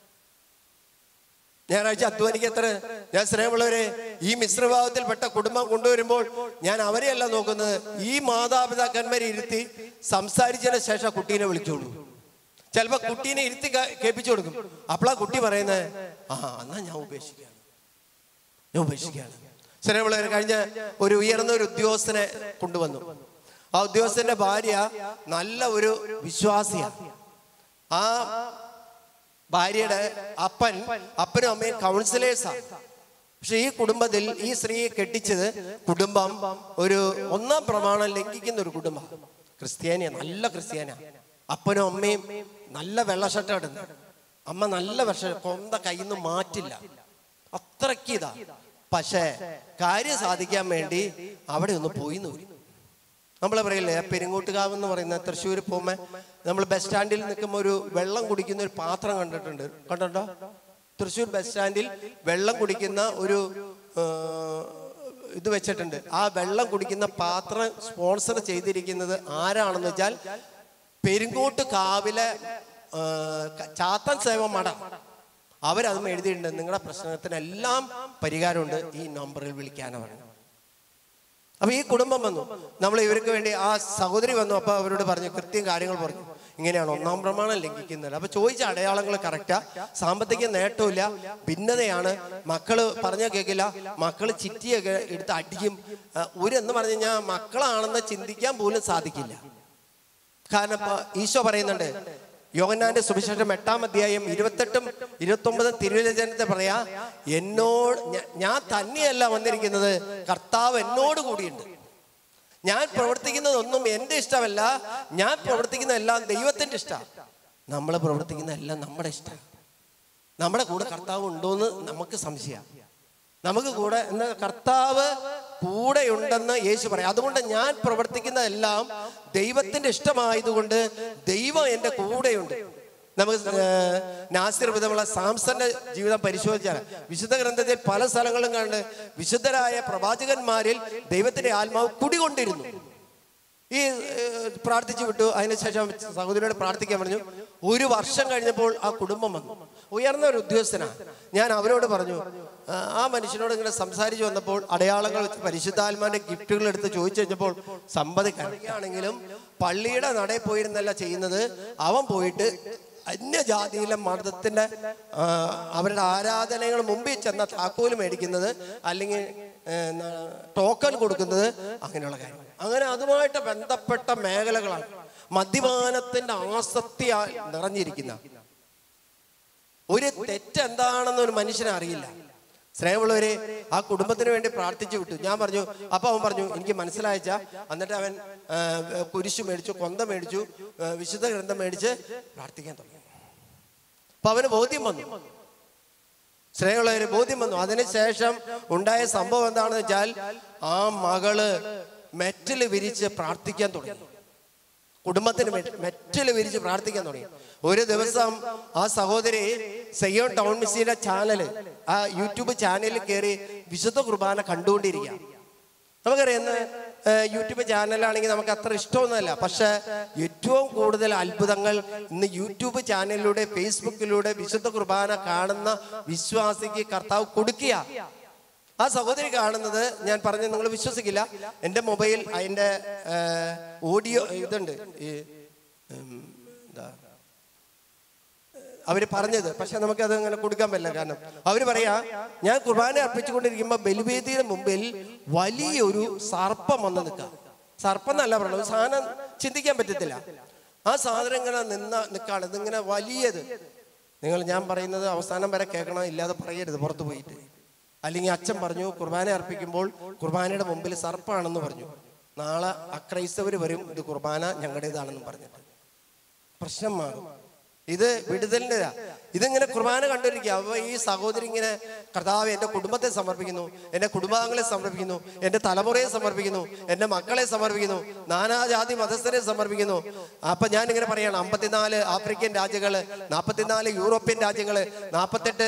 ഞായറാഴ്ച അധ്വാനിക്ക് എത്ര ഞാൻ സ്നേഹമുള്ളവരെ ഈ മിശ്രഭാവത്തിൽപ്പെട്ട കുടുംബം കൊണ്ടുവരുമ്പോൾ ഞാൻ അവരെയല്ല നോക്കുന്നത് ഈ മാതാപിതാക്കന്മാരെ ഇരുത്തി സംസാരിച്ചതിന് ശേഷം കുട്ടീനെ വിളിച്ചോളൂ ചിലപ്പോ കുട്ടീനെ ഇരുത്തി ക- കേൾപ്പിച്ചു കൊടുക്കും അപ്പോഴാ കുട്ടി പറയുന്നത് ആ എന്നാ ഞാൻ ഉപേക്ഷിക്കുകയാണ് ഞാൻ ഉപേക്ഷിക്കുകയാണ് സ്നേഹമുള്ളവരെ കഴിഞ്ഞ ഒരു ഉയർന്ന ഒരു ഉദ്യോഗസ്ഥനെ കൊണ്ടുവന്നു ആ ഉദ്യോഗസ്ഥന്റെ ഭാര്യ നല്ല ഒരു വിശ്വാസിയാണ് ആ ഭാര്യയുടെ അപ്പൻ അപ്പനും അമ്മയും കൗൺസിലേഴ്സാണ് പക്ഷെ ഈ കുടുംബത്തിൽ ഈ സ്ത്രീയെ കെട്ടിച്ചത് കുടുംബം ഒരു ഒന്നാം പ്രമാണം ലംഘിക്കുന്ന ഒരു കുടുംബം ക്രിസ്ത്യാനിയ നല്ല ക്രിസ്ത്യാനിയ അപ്പനും അമ്മയും നല്ല വെള്ള ഷർട്ട് ഇടുന്നു അമ്മ നല്ല വെള്ള കൊന്ത കയ്യിൽ നിന്ന് മാറ്റില്ല അത്രയ്ക്ക് ഇതാ പക്ഷേ കാര്യം സാധിക്കാൻ വേണ്ടി അവിടെ ഒന്ന് പോയി നൂരി നമ്മൾ പറയില്ലേ ആ പെരിങ്ങോട്ടുകാവ് എന്ന് പറയുന്ന തൃശ്ശൂർ പോകുമ്പോൾ നമ്മൾ ബസ് സ്റ്റാൻഡിൽ നിൽക്കുമ്പോൾ ഒരു വെള്ളം കുടിക്കുന്ന ഒരു പാത്രം കണ്ടിട്ടുണ്ട് കണ്ടോ തൃശ്ശൂർ ബസ് സ്റ്റാൻഡിൽ വെള്ളം കുടിക്കുന്ന ഒരു ആ, ഇത് വെച്ചിട്ടുണ്ട് ആ വെള്ളം കുടിക്കുന്ന പാത്രം സ്പോൺസർ ചെയ്തിരിക്കുന്നത് ആരാണെന്ന് വെച്ചാൽ പെരിങ്ങോട്ട് കാവിലെ ആ, ക- ചാത്തൻ സേവ മഠം അവരതും എഴുതിയിട്ടുണ്ട് നിങ്ങളുടെ പ്രശ്നത്തിനെല്ലാം പരിഹാരമുണ്ട് ഈ നമ്പറിൽ വിളിക്കാനാണ് പറയുന്നത് അപ്പൊ ഈ കുടുംബം വന്നു നമ്മൾ ഇവർക്ക് വേണ്ടി ആ സഹോദരി വന്നു അപ്പൊ അവരോട് പറഞ്ഞു കൃത്യം കാര്യങ്ങൾ പറഞ്ഞു ഇങ്ങനെയാണ് ഒന്നാം പ്രമാണം ലംഘിക്കുന്നത് അപ്പൊ ചോദിച്ച അടയാളങ്ങൾ കറക്റ്റാ സാമ്പത്തിക നേട്ടമില്ല ഭിന്നതയാണ് മക്കള് പറഞ്ഞ കേൾക്കില്ല മക്കള് ചിറ്റിയൊക്കെ എടുത്ത് അടിക്കും ആ, ഒരു എന്ന് പറഞ്ഞു കഴിഞ്ഞാൽ മക്കളാണെന്ന് ചിന്തിക്കാൻ പോലും സാധിക്കില്ല കാരണം ഇപ്പൊ ഈശോ പറയുന്നുണ്ട് യോഹന്നാന്റെ സുവിശേഷം എട്ടാം അധ്യായം ഇരുപത്തെട്ടും ഇരുപത്തൊമ്പതും തിരുവചനത്തെ പറയാ എന്നോട് ഞ- ഞാൻ തന്നെയല്ല വന്നിരിക്കുന്നത് കർത്താവ് എന്നോട് കൂടിയുണ്ട് ഞാൻ പ്രവർത്തിക്കുന്നതൊന്നും എൻ്റെ ഇഷ്ടമല്ല ഞാൻ പ്രവർത്തിക്കുന്നതെല്ലാം ദൈവത്തിന്റെ ഇഷ്ടമാണ് നമ്മൾ പ്രവർത്തിക്കുന്നതെല്ലാം നമ്മുടെ ഇഷ്ടം നമ്മുടെ കൂടെ കർത്താവ് ഉണ്ടോന്ന് നമുക്ക് സംശയം നമുക്ക് കൂടെ എന്താ കർത്താവ് കൂടെയുണ്ടെന്ന് യേശു പറയും അതുകൊണ്ട് ഞാൻ പ്രവർത്തിക്കുന്നതെല്ലാം ദൈവത്തിന്റെ ഇഷ്ടമായതുകൊണ്ട് ദൈവം എൻ്റെ കൂടെയുണ്ട് നമുക്ക് ഏർ, നാസിർ വിധമുള്ള സാംസന്റെ ജീവിതം പരിശോധിച്ചാൽ വിശുദ്ധ ഗ്രന്ഥത്തിൽ പല സ്ഥലങ്ങളും കണ്ട് വിശുദ്ധരായ പ്രവാചകന്മാരിൽ ദൈവത്തിന്റെ ആത്മാവ് കുടികൊണ്ടിരുന്നു ഈ ഏർ, പ്രാർത്ഥിച്ചു വിട്ടു അതിനുശേഷം സഹോദരിയോട് പ്രാർത്ഥിക്കാൻ പറഞ്ഞു ഒരു വർഷം കഴിഞ്ഞപ്പോൾ ആ കുടുംബം വന്നു ഉയർന്ന ഒരു ഉദ്യോഗസ്ഥനാണ് ഞാൻ അവരോട് പറഞ്ഞു ആ, ആ മനുഷ്യനോട് ഇങ്ങനെ സംസാരിച്ചു വന്നപ്പോൾ അടയാളങ്ങൾ വെച്ച് പരിശുദ്ധാത്മാന്റെ ഗിഫ്റ്റുകൾ എടുത്ത് ചോദിച്ചു കഴിഞ്ഞപ്പോൾ സമ്മതിക്കുകയാണെങ്കിലും പള്ളിയുടെ നടയിൽ പോയിരുന്നല്ല ചെയ്യുന്നത് അവൻ പോയിട്ട് അന്യജാതിയിലെ മതത്തിന്റെ ആ, അവരുടെ ആരാധനകൾ മുമ്പിൽ ചെന്ന താക്കോല് മേടിക്കുന്നത് അല്ലെങ്കിൽ ഏ, ന- ടോക്കൺ കൊടുക്കുന്നത് അങ്ങനെയുള്ള കാര്യം അങ്ങനെ അതുമായിട്ട് ബന്ധപ്പെട്ട മേഖലകളാണ് മദ്യപാനത്തിന്റെ ആസക്തി ആ- നിറഞ്ഞിരിക്കുന്ന ഒരു തെറ്റ് എന്താണെന്ന് ഒരു മനുഷ്യനെ അറിയില്ല സ്നേഹമുള്ളവരെ ആ കുടുംബത്തിന് വേണ്ടി പ്രാർത്ഥിച്ചു വിട്ടു ഞാൻ പറഞ്ഞു അപ്പൊ അവൻ പറഞ്ഞു എനിക്ക് മനസ്സിലായച്ച എന്നിട്ട് അവൻ ആ, കുരിശു മേടിച്ചു കൊന്ത മേടിച്ചു ആ, വിശുദ്ധ ഗ്രന്ഥം മേടിച്ച് പ്രാർത്ഥിക്കാൻ തുടങ്ങി അപ്പൊ അവന് ബോധ്യം വന്നു സ്നേഹമുള്ളവര് ബോധ്യം വന്നു അതിനുശേഷം ഉണ്ടായ സംഭവം എന്താണെന്ന് വെച്ചാൽ ആ മകള് മെറ്റല് വിരിച്ച് പ്രാർത്ഥിക്കാൻ തുടങ്ങി കുടുംബത്തിന് മെ- മെറ്റല് വിരിച്ച് പ്രാർത്ഥിക്കാൻ തുടങ്ങി ഒരു ദിവസം ആ സഹോദരി സെയ്യോൺ ടൗൺ മിസ്സിയുടെ ചാനല് ആ യൂട്യൂബ് ചാനലിൽ കയറി വിശുദ്ധ കുർബാന കണ്ടുകൊണ്ടിരിക്കുക നമുക്കറിയാം ഇന്ന് ഏഹ്, യൂട്യൂബ് ചാനലാണെങ്കിൽ നമുക്ക് അത്ര ഇഷ്ടമൊന്നുമല്ല പക്ഷെ ഏറ്റവും കൂടുതൽ അത്ഭുതങ്ങൾ ഇന്ന് യൂട്യൂബ് ചാനലിലൂടെ ഫേസ്ബുക്കിലൂടെ വിശുദ്ധ കുർബാന കാണുന്ന വിശ്വാസിക്ക് കർത്താവ് കൊടുക്കുക ആ സഹോദരി കാണുന്നത് ഞാൻ പറഞ്ഞ നിങ്ങൾ വിശ്വസിക്കില്ല എൻ്റെ മൊബൈൽ അതിൻ്റെ ഓഡിയോ ഇതുണ്ട് ഈ ഉം, എന്താ അവര് പറഞ്ഞത് പക്ഷെ നമുക്ക് അത് അങ്ങനെ കൊടുക്കാൻ പറ്റില്ല കാരണം അവര് പറയാ ഞാൻ കുർബാന അർപ്പിച്ചുകൊണ്ടിരിക്കുമ്പോ ബലിവേദിയുടെ മുമ്പിൽ വലിയൊരു സർപ്പം വന്ന് നിൽക്കാം സർപ്പം എന്നല്ല പറയുന്നത് ഒരു സാധനം ചിന്തിക്കാൻ പറ്റത്തില്ല ആ സാധനം ഇങ്ങനെ നിന്ന നിൽക്കാണ് ഇതിങ്ങനെ വലിയത് നിങ്ങൾ ഞാൻ പറയുന്നത് അവസാനം വരെ കേൾക്കണം ഇല്ലാതെ പറയരുത് പുറത്തു പോയിട്ട് അല്ലെങ്കിൽ അച്ഛൻ പറഞ്ഞു കുർബാന അർപ്പിക്കുമ്പോൾ കുർബാനയുടെ മുമ്പിൽ സർപ്പാണെന്ന് പറഞ്ഞു നാളെ അക്രൈസ്തവർ വരും ഇത് കുർബാന ഞങ്ങളുടേതാണെന്ന് പറഞ്ഞിട്ട് പ്രശ്നം മാറും ഇത് വിടുതലിൻ്റെ ഇതിങ്ങനെ കുർബാന കണ്ടിരിക്കുക അപ്പൊ ഈ സഹോദരി ഇങ്ങനെ കർത്താവ് എൻ്റെ കുടുംബത്തെ സമർപ്പിക്കുന്നു എൻ്റെ കുടുംബാംഗങ്ങളെ സമർപ്പിക്കുന്നു എൻ്റെ തലമുറയെ സമർപ്പിക്കുന്നു എൻ്റെ മക്കളെ സമർപ്പിക്കുന്നു നാനാജാതി മതസ്ഥരെ സമർപ്പിക്കുന്നു അപ്പൊ ഞാൻ ഇങ്ങനെ പറയണം അമ്പത്തിനാല് ആഫ്രിക്കൻ രാജ്യങ്ങള് നാൽപ്പത്തിനാല് യൂറോപ്യൻ രാജ്യങ്ങള് നാൽപ്പത്തെട്ട്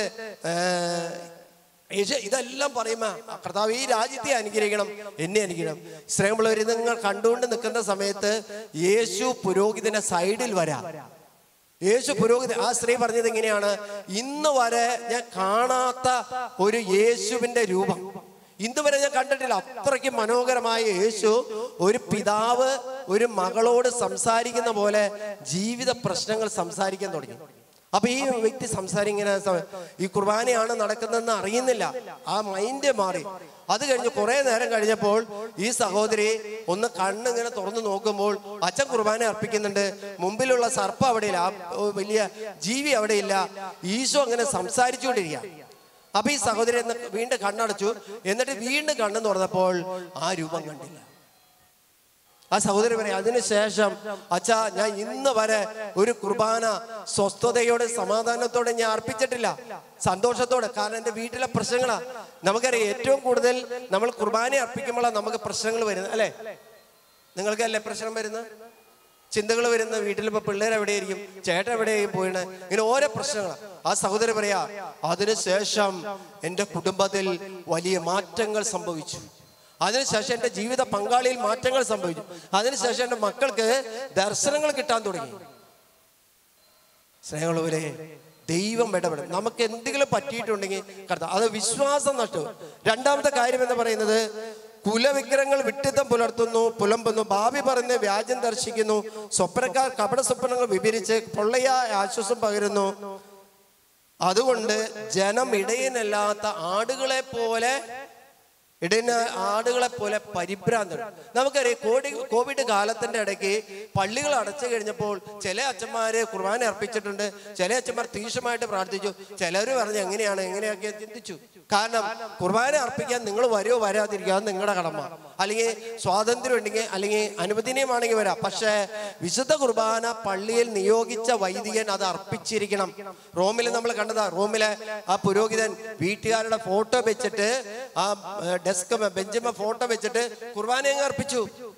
ഏഷ്യ ഇതെല്ലാം പറയുമ്പോ കർത്താവ് ഈ രാജ്യത്തെ അനുഗ്രഹിക്കണം എന്നെ അനുഗ്രഹിക്കണം സ്നേഹമുള്ളവർ നിങ്ങൾ കണ്ടുകൊണ്ട് നിൽക്കുന്ന സമയത്ത് യേശു പുരോഹിതന്റെ സൈഡിൽ വരാം യേശു പുരോഹിത ആ സ്ത്രീ പറഞ്ഞത് ഇങ്ങനെയാണ് ഇന്ന് വരെ ഞാൻ കാണാത്ത ഒരു യേശുവിന്റെ രൂപം ഇന്ന് വരെ ഞാൻ കണ്ടിട്ടില്ല അത്രയ്ക്ക് മനോഹരമായ യേശു ഒരു പിതാവ് ഒരു മകളോട് സംസാരിക്കുന്ന പോലെ ജീവിത പ്രശ്നങ്ങൾ സംസാരിക്കാൻ തുടങ്ങി അപ്പൊ ഈ വ്യക്തി സംസാരിക്കുന്ന സമ- ഈ കുർബാനയാണ് നടക്കുന്നതെന്ന് അറിയുന്നില്ല ആ മൈൻഡ് മാറി അത് കഴിഞ്ഞ് കുറെ നേരം കഴിഞ്ഞപ്പോൾ ഈ സഹോദരി ഒന്ന് കണ്ണിങ്ങനെ തുറന്നു നോക്കുമ്പോൾ അച്ഛൻ കുർബാന അർപ്പിക്കുന്നുണ്ട് മുമ്പിലുള്ള സർപ്പം അവിടെയില്ല ആ ഓ, വലിയ ജീവി അവിടെയില്ല ഈശോ അങ്ങനെ സംസാരിച്ചുകൊണ്ടിരിക്കുക അപ്പൊ ഈ സഹോദരി എന്ന് വീണ്ടും കണ്ണടച്ചു എന്നിട്ട് വീണ്ടും കണ്ണു തുറന്നപ്പോൾ ആ രൂപം കണ്ടില്ല ആ സഹോദരി പറയാം അതിനുശേഷം അച്ഛാ ഞാൻ ഇന്ന് വരെ ഒരു കുർബാന സ്വസ്ഥതയോടെ സമാധാനത്തോടെ ഞാൻ അർപ്പിച്ചിട്ടില്ല സന്തോഷത്തോടെ കാരണം എൻ്റെ വീട്ടിലെ പ്രശ്നങ്ങളാ നമുക്കറിയാം ഏറ്റവും കൂടുതൽ നമ്മൾ കുർബാന അർപ്പിക്കുമ്പോഴാണ് നമുക്ക് പ്രശ്നങ്ങൾ വരുന്നത് അല്ലേ നിങ്ങൾക്കല്ലേ പ്രശ്നം വരുന്നത് ചിന്തകൾ വരുന്ന വീട്ടിൽ ഇപ്പൊ പിള്ളേർ എവിടെയായിരിക്കും ചേട്ടൻ എവിടെയായിരിക്കും പോയിണ് ഇങ്ങനെ ഓരോ പ്രശ്നങ്ങളാണ് ആ സഹോദരി പറയാ അതിനുശേഷം എൻ്റെ കുടുംബത്തിൽ വലിയ മാറ്റങ്ങൾ സംഭവിച്ചു അതിനുശേഷം എൻ്റെ ജീവിത പങ്കാളിയിൽ മാറ്റങ്ങൾ സംഭവിച്ചു അതിനുശേഷം എൻ്റെ മക്കൾക്ക് ദർശനങ്ങൾ കിട്ടാൻ തുടങ്ങി സ്നേഹമുള്ളവരെ ദൈവം ഇടപെടും നമുക്ക് എന്തെങ്കിലും പറ്റിയിട്ടുണ്ടെങ്കിൽ കർത്താവ് അത് വിശ്വാസം നഷ്ടം രണ്ടാമത്തെ കാര്യം എന്ന് പറയുന്നത് കുലവിഗ്രഹങ്ങൾ വിട്ടിത്തം പുലർത്തുന്നു പുലമ്പുന്നു ഭാവി പറഞ്ഞ് വ്യാജം ദർശിക്കുന്നു സ്വപ്നക്കാർ കപട സ്വപ്നങ്ങൾ വിവരിച്ച് പൊള്ളയായ ആശ്വാസം പകരുന്നു അതുകൊണ്ട് ജനം ഇടയനല്ലാത്ത ആടുകളെ പോലെ ഇടയന ആടുകളെ പോലെ പരിഭ്രാന്തർ നമുക്കറിയാം കോടി കോവിഡ് കാലത്തിന്റെ ഇടയ്ക്ക് പള്ളികൾ അടച്ചു കഴിഞ്ഞപ്പോൾ ചില അച്ഛന്മാര് കുർബാന അർപ്പിച്ചിട്ടുണ്ട് ചില അച്ഛന്മാർ തീക്ഷമായിട്ട് പ്രാർത്ഥിച്ചു ചിലർ പറഞ്ഞ് എങ്ങനെയാണ് എങ്ങനെയൊക്കെ ചിന്തിച്ചു കാരണം കുർബാന അർപ്പിക്കാൻ നിങ്ങൾ വരുമോ വരാതിരിക്കുക അത് നിങ്ങളുടെ കടമ അല്ലെങ്കിൽ സ്വാതന്ത്ര്യം ഉണ്ടെങ്കിൽ അല്ലെങ്കിൽ അനുവദനീയമാണെങ്കിൽ വരാം പക്ഷേ വിശുദ്ധ കുർബാന പള്ളിയിൽ നിയോഗിച്ച വൈദികൻ അത് അർപ്പിച്ചിരിക്കണം റോമിൽ നമ്മൾ കണ്ടതാ റോമിലെ ആ പുരോഹിതൻ വീട്ടുകാരുടെ ഫോട്ടോ വെച്ചിട്ട് ആ ഡെസ്ക് ബെഞ്ചിമ ഫോട്ടോ വെച്ചിട്ട് കുർബാന അങ്ങ് അർപ്പിച്ചു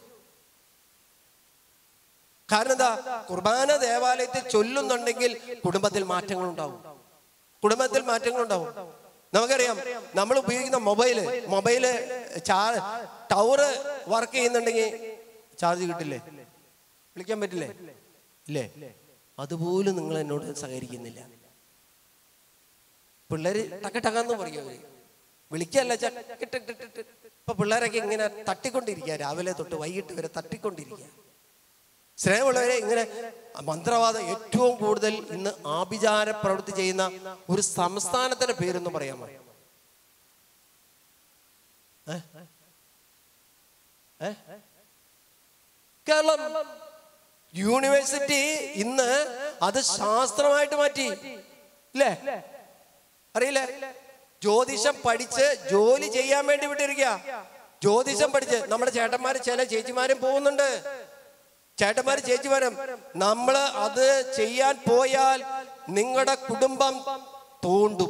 കാരണം എന്താ കുർബാന ദേവാലയത്തിൽ ചൊല്ലുന്നുണ്ടെങ്കിൽ കുടുംബത്തിൽ മാറ്റങ്ങൾ ഉണ്ടാവും കുടുംബത്തിൽ മാറ്റങ്ങൾ ഉണ്ടാവും നമുക്കറിയാം നമ്മൾ ഉപയോഗിക്കുന്ന മൊബൈല് മൊബൈല് ചാ ടവറ് വർക്ക് ചെയ്യുന്നുണ്ടെങ്കിൽ ചാർജ് കിട്ടില്ലേ വിളിക്കാൻ പറ്റില്ലേ ഇല്ലേ അതുപോലും നിങ്ങൾ എന്നോട് സഹകരിക്കുന്നില്ല പിള്ളേര് ടക്ക ടക്കാന്ന് പറയും അവര് വിളിക്കല്ല ചക്കിട്ടിട്ടിട്ട് ഇപ്പൊ പിള്ളേരൊക്കെ ഇങ്ങനെ തട്ടിക്കൊണ്ടിരിക്കുക രാവിലെ തൊട്ട് വൈകിട്ട് വരെ തട്ടിക്കൊണ്ടിരിക്കുക സ്നേഹമുള്ളവരെ ഇങ്ങനെ മന്ത്രവാദം ഏറ്റവും കൂടുതൽ ഇന്ന് ആഭിചാര പ്രവൃത്തി ചെയ്യുന്ന ഒരു സംസ്ഥാനത്തിന്റെ പേരൊന്നും പറയാമോ ഏ? ഏ? കേരളം യൂണിവേഴ്സിറ്റി ഇന്ന് അത് ശാസ്ത്രമായിട്ട് മാറ്റി ഇല്ലേ അറിയില്ലേ ജ്യോതിഷം പഠിച്ച് ജോലി ചെയ്യാൻ വേണ്ടി വിട്ടിരിക്കുക ജ്യോതിഷം പഠിച്ച് നമ്മുടെ ചേട്ടന്മാര് ചില ചേച്ചിമാരും പോകുന്നുണ്ട് ചേട്ടന്മാര് ചേച്ചിമാരും നമ്മള് അത് ചെയ്യാൻ പോയാൽ നിങ്ങളുടെ കുടുംബം തോണ്ടും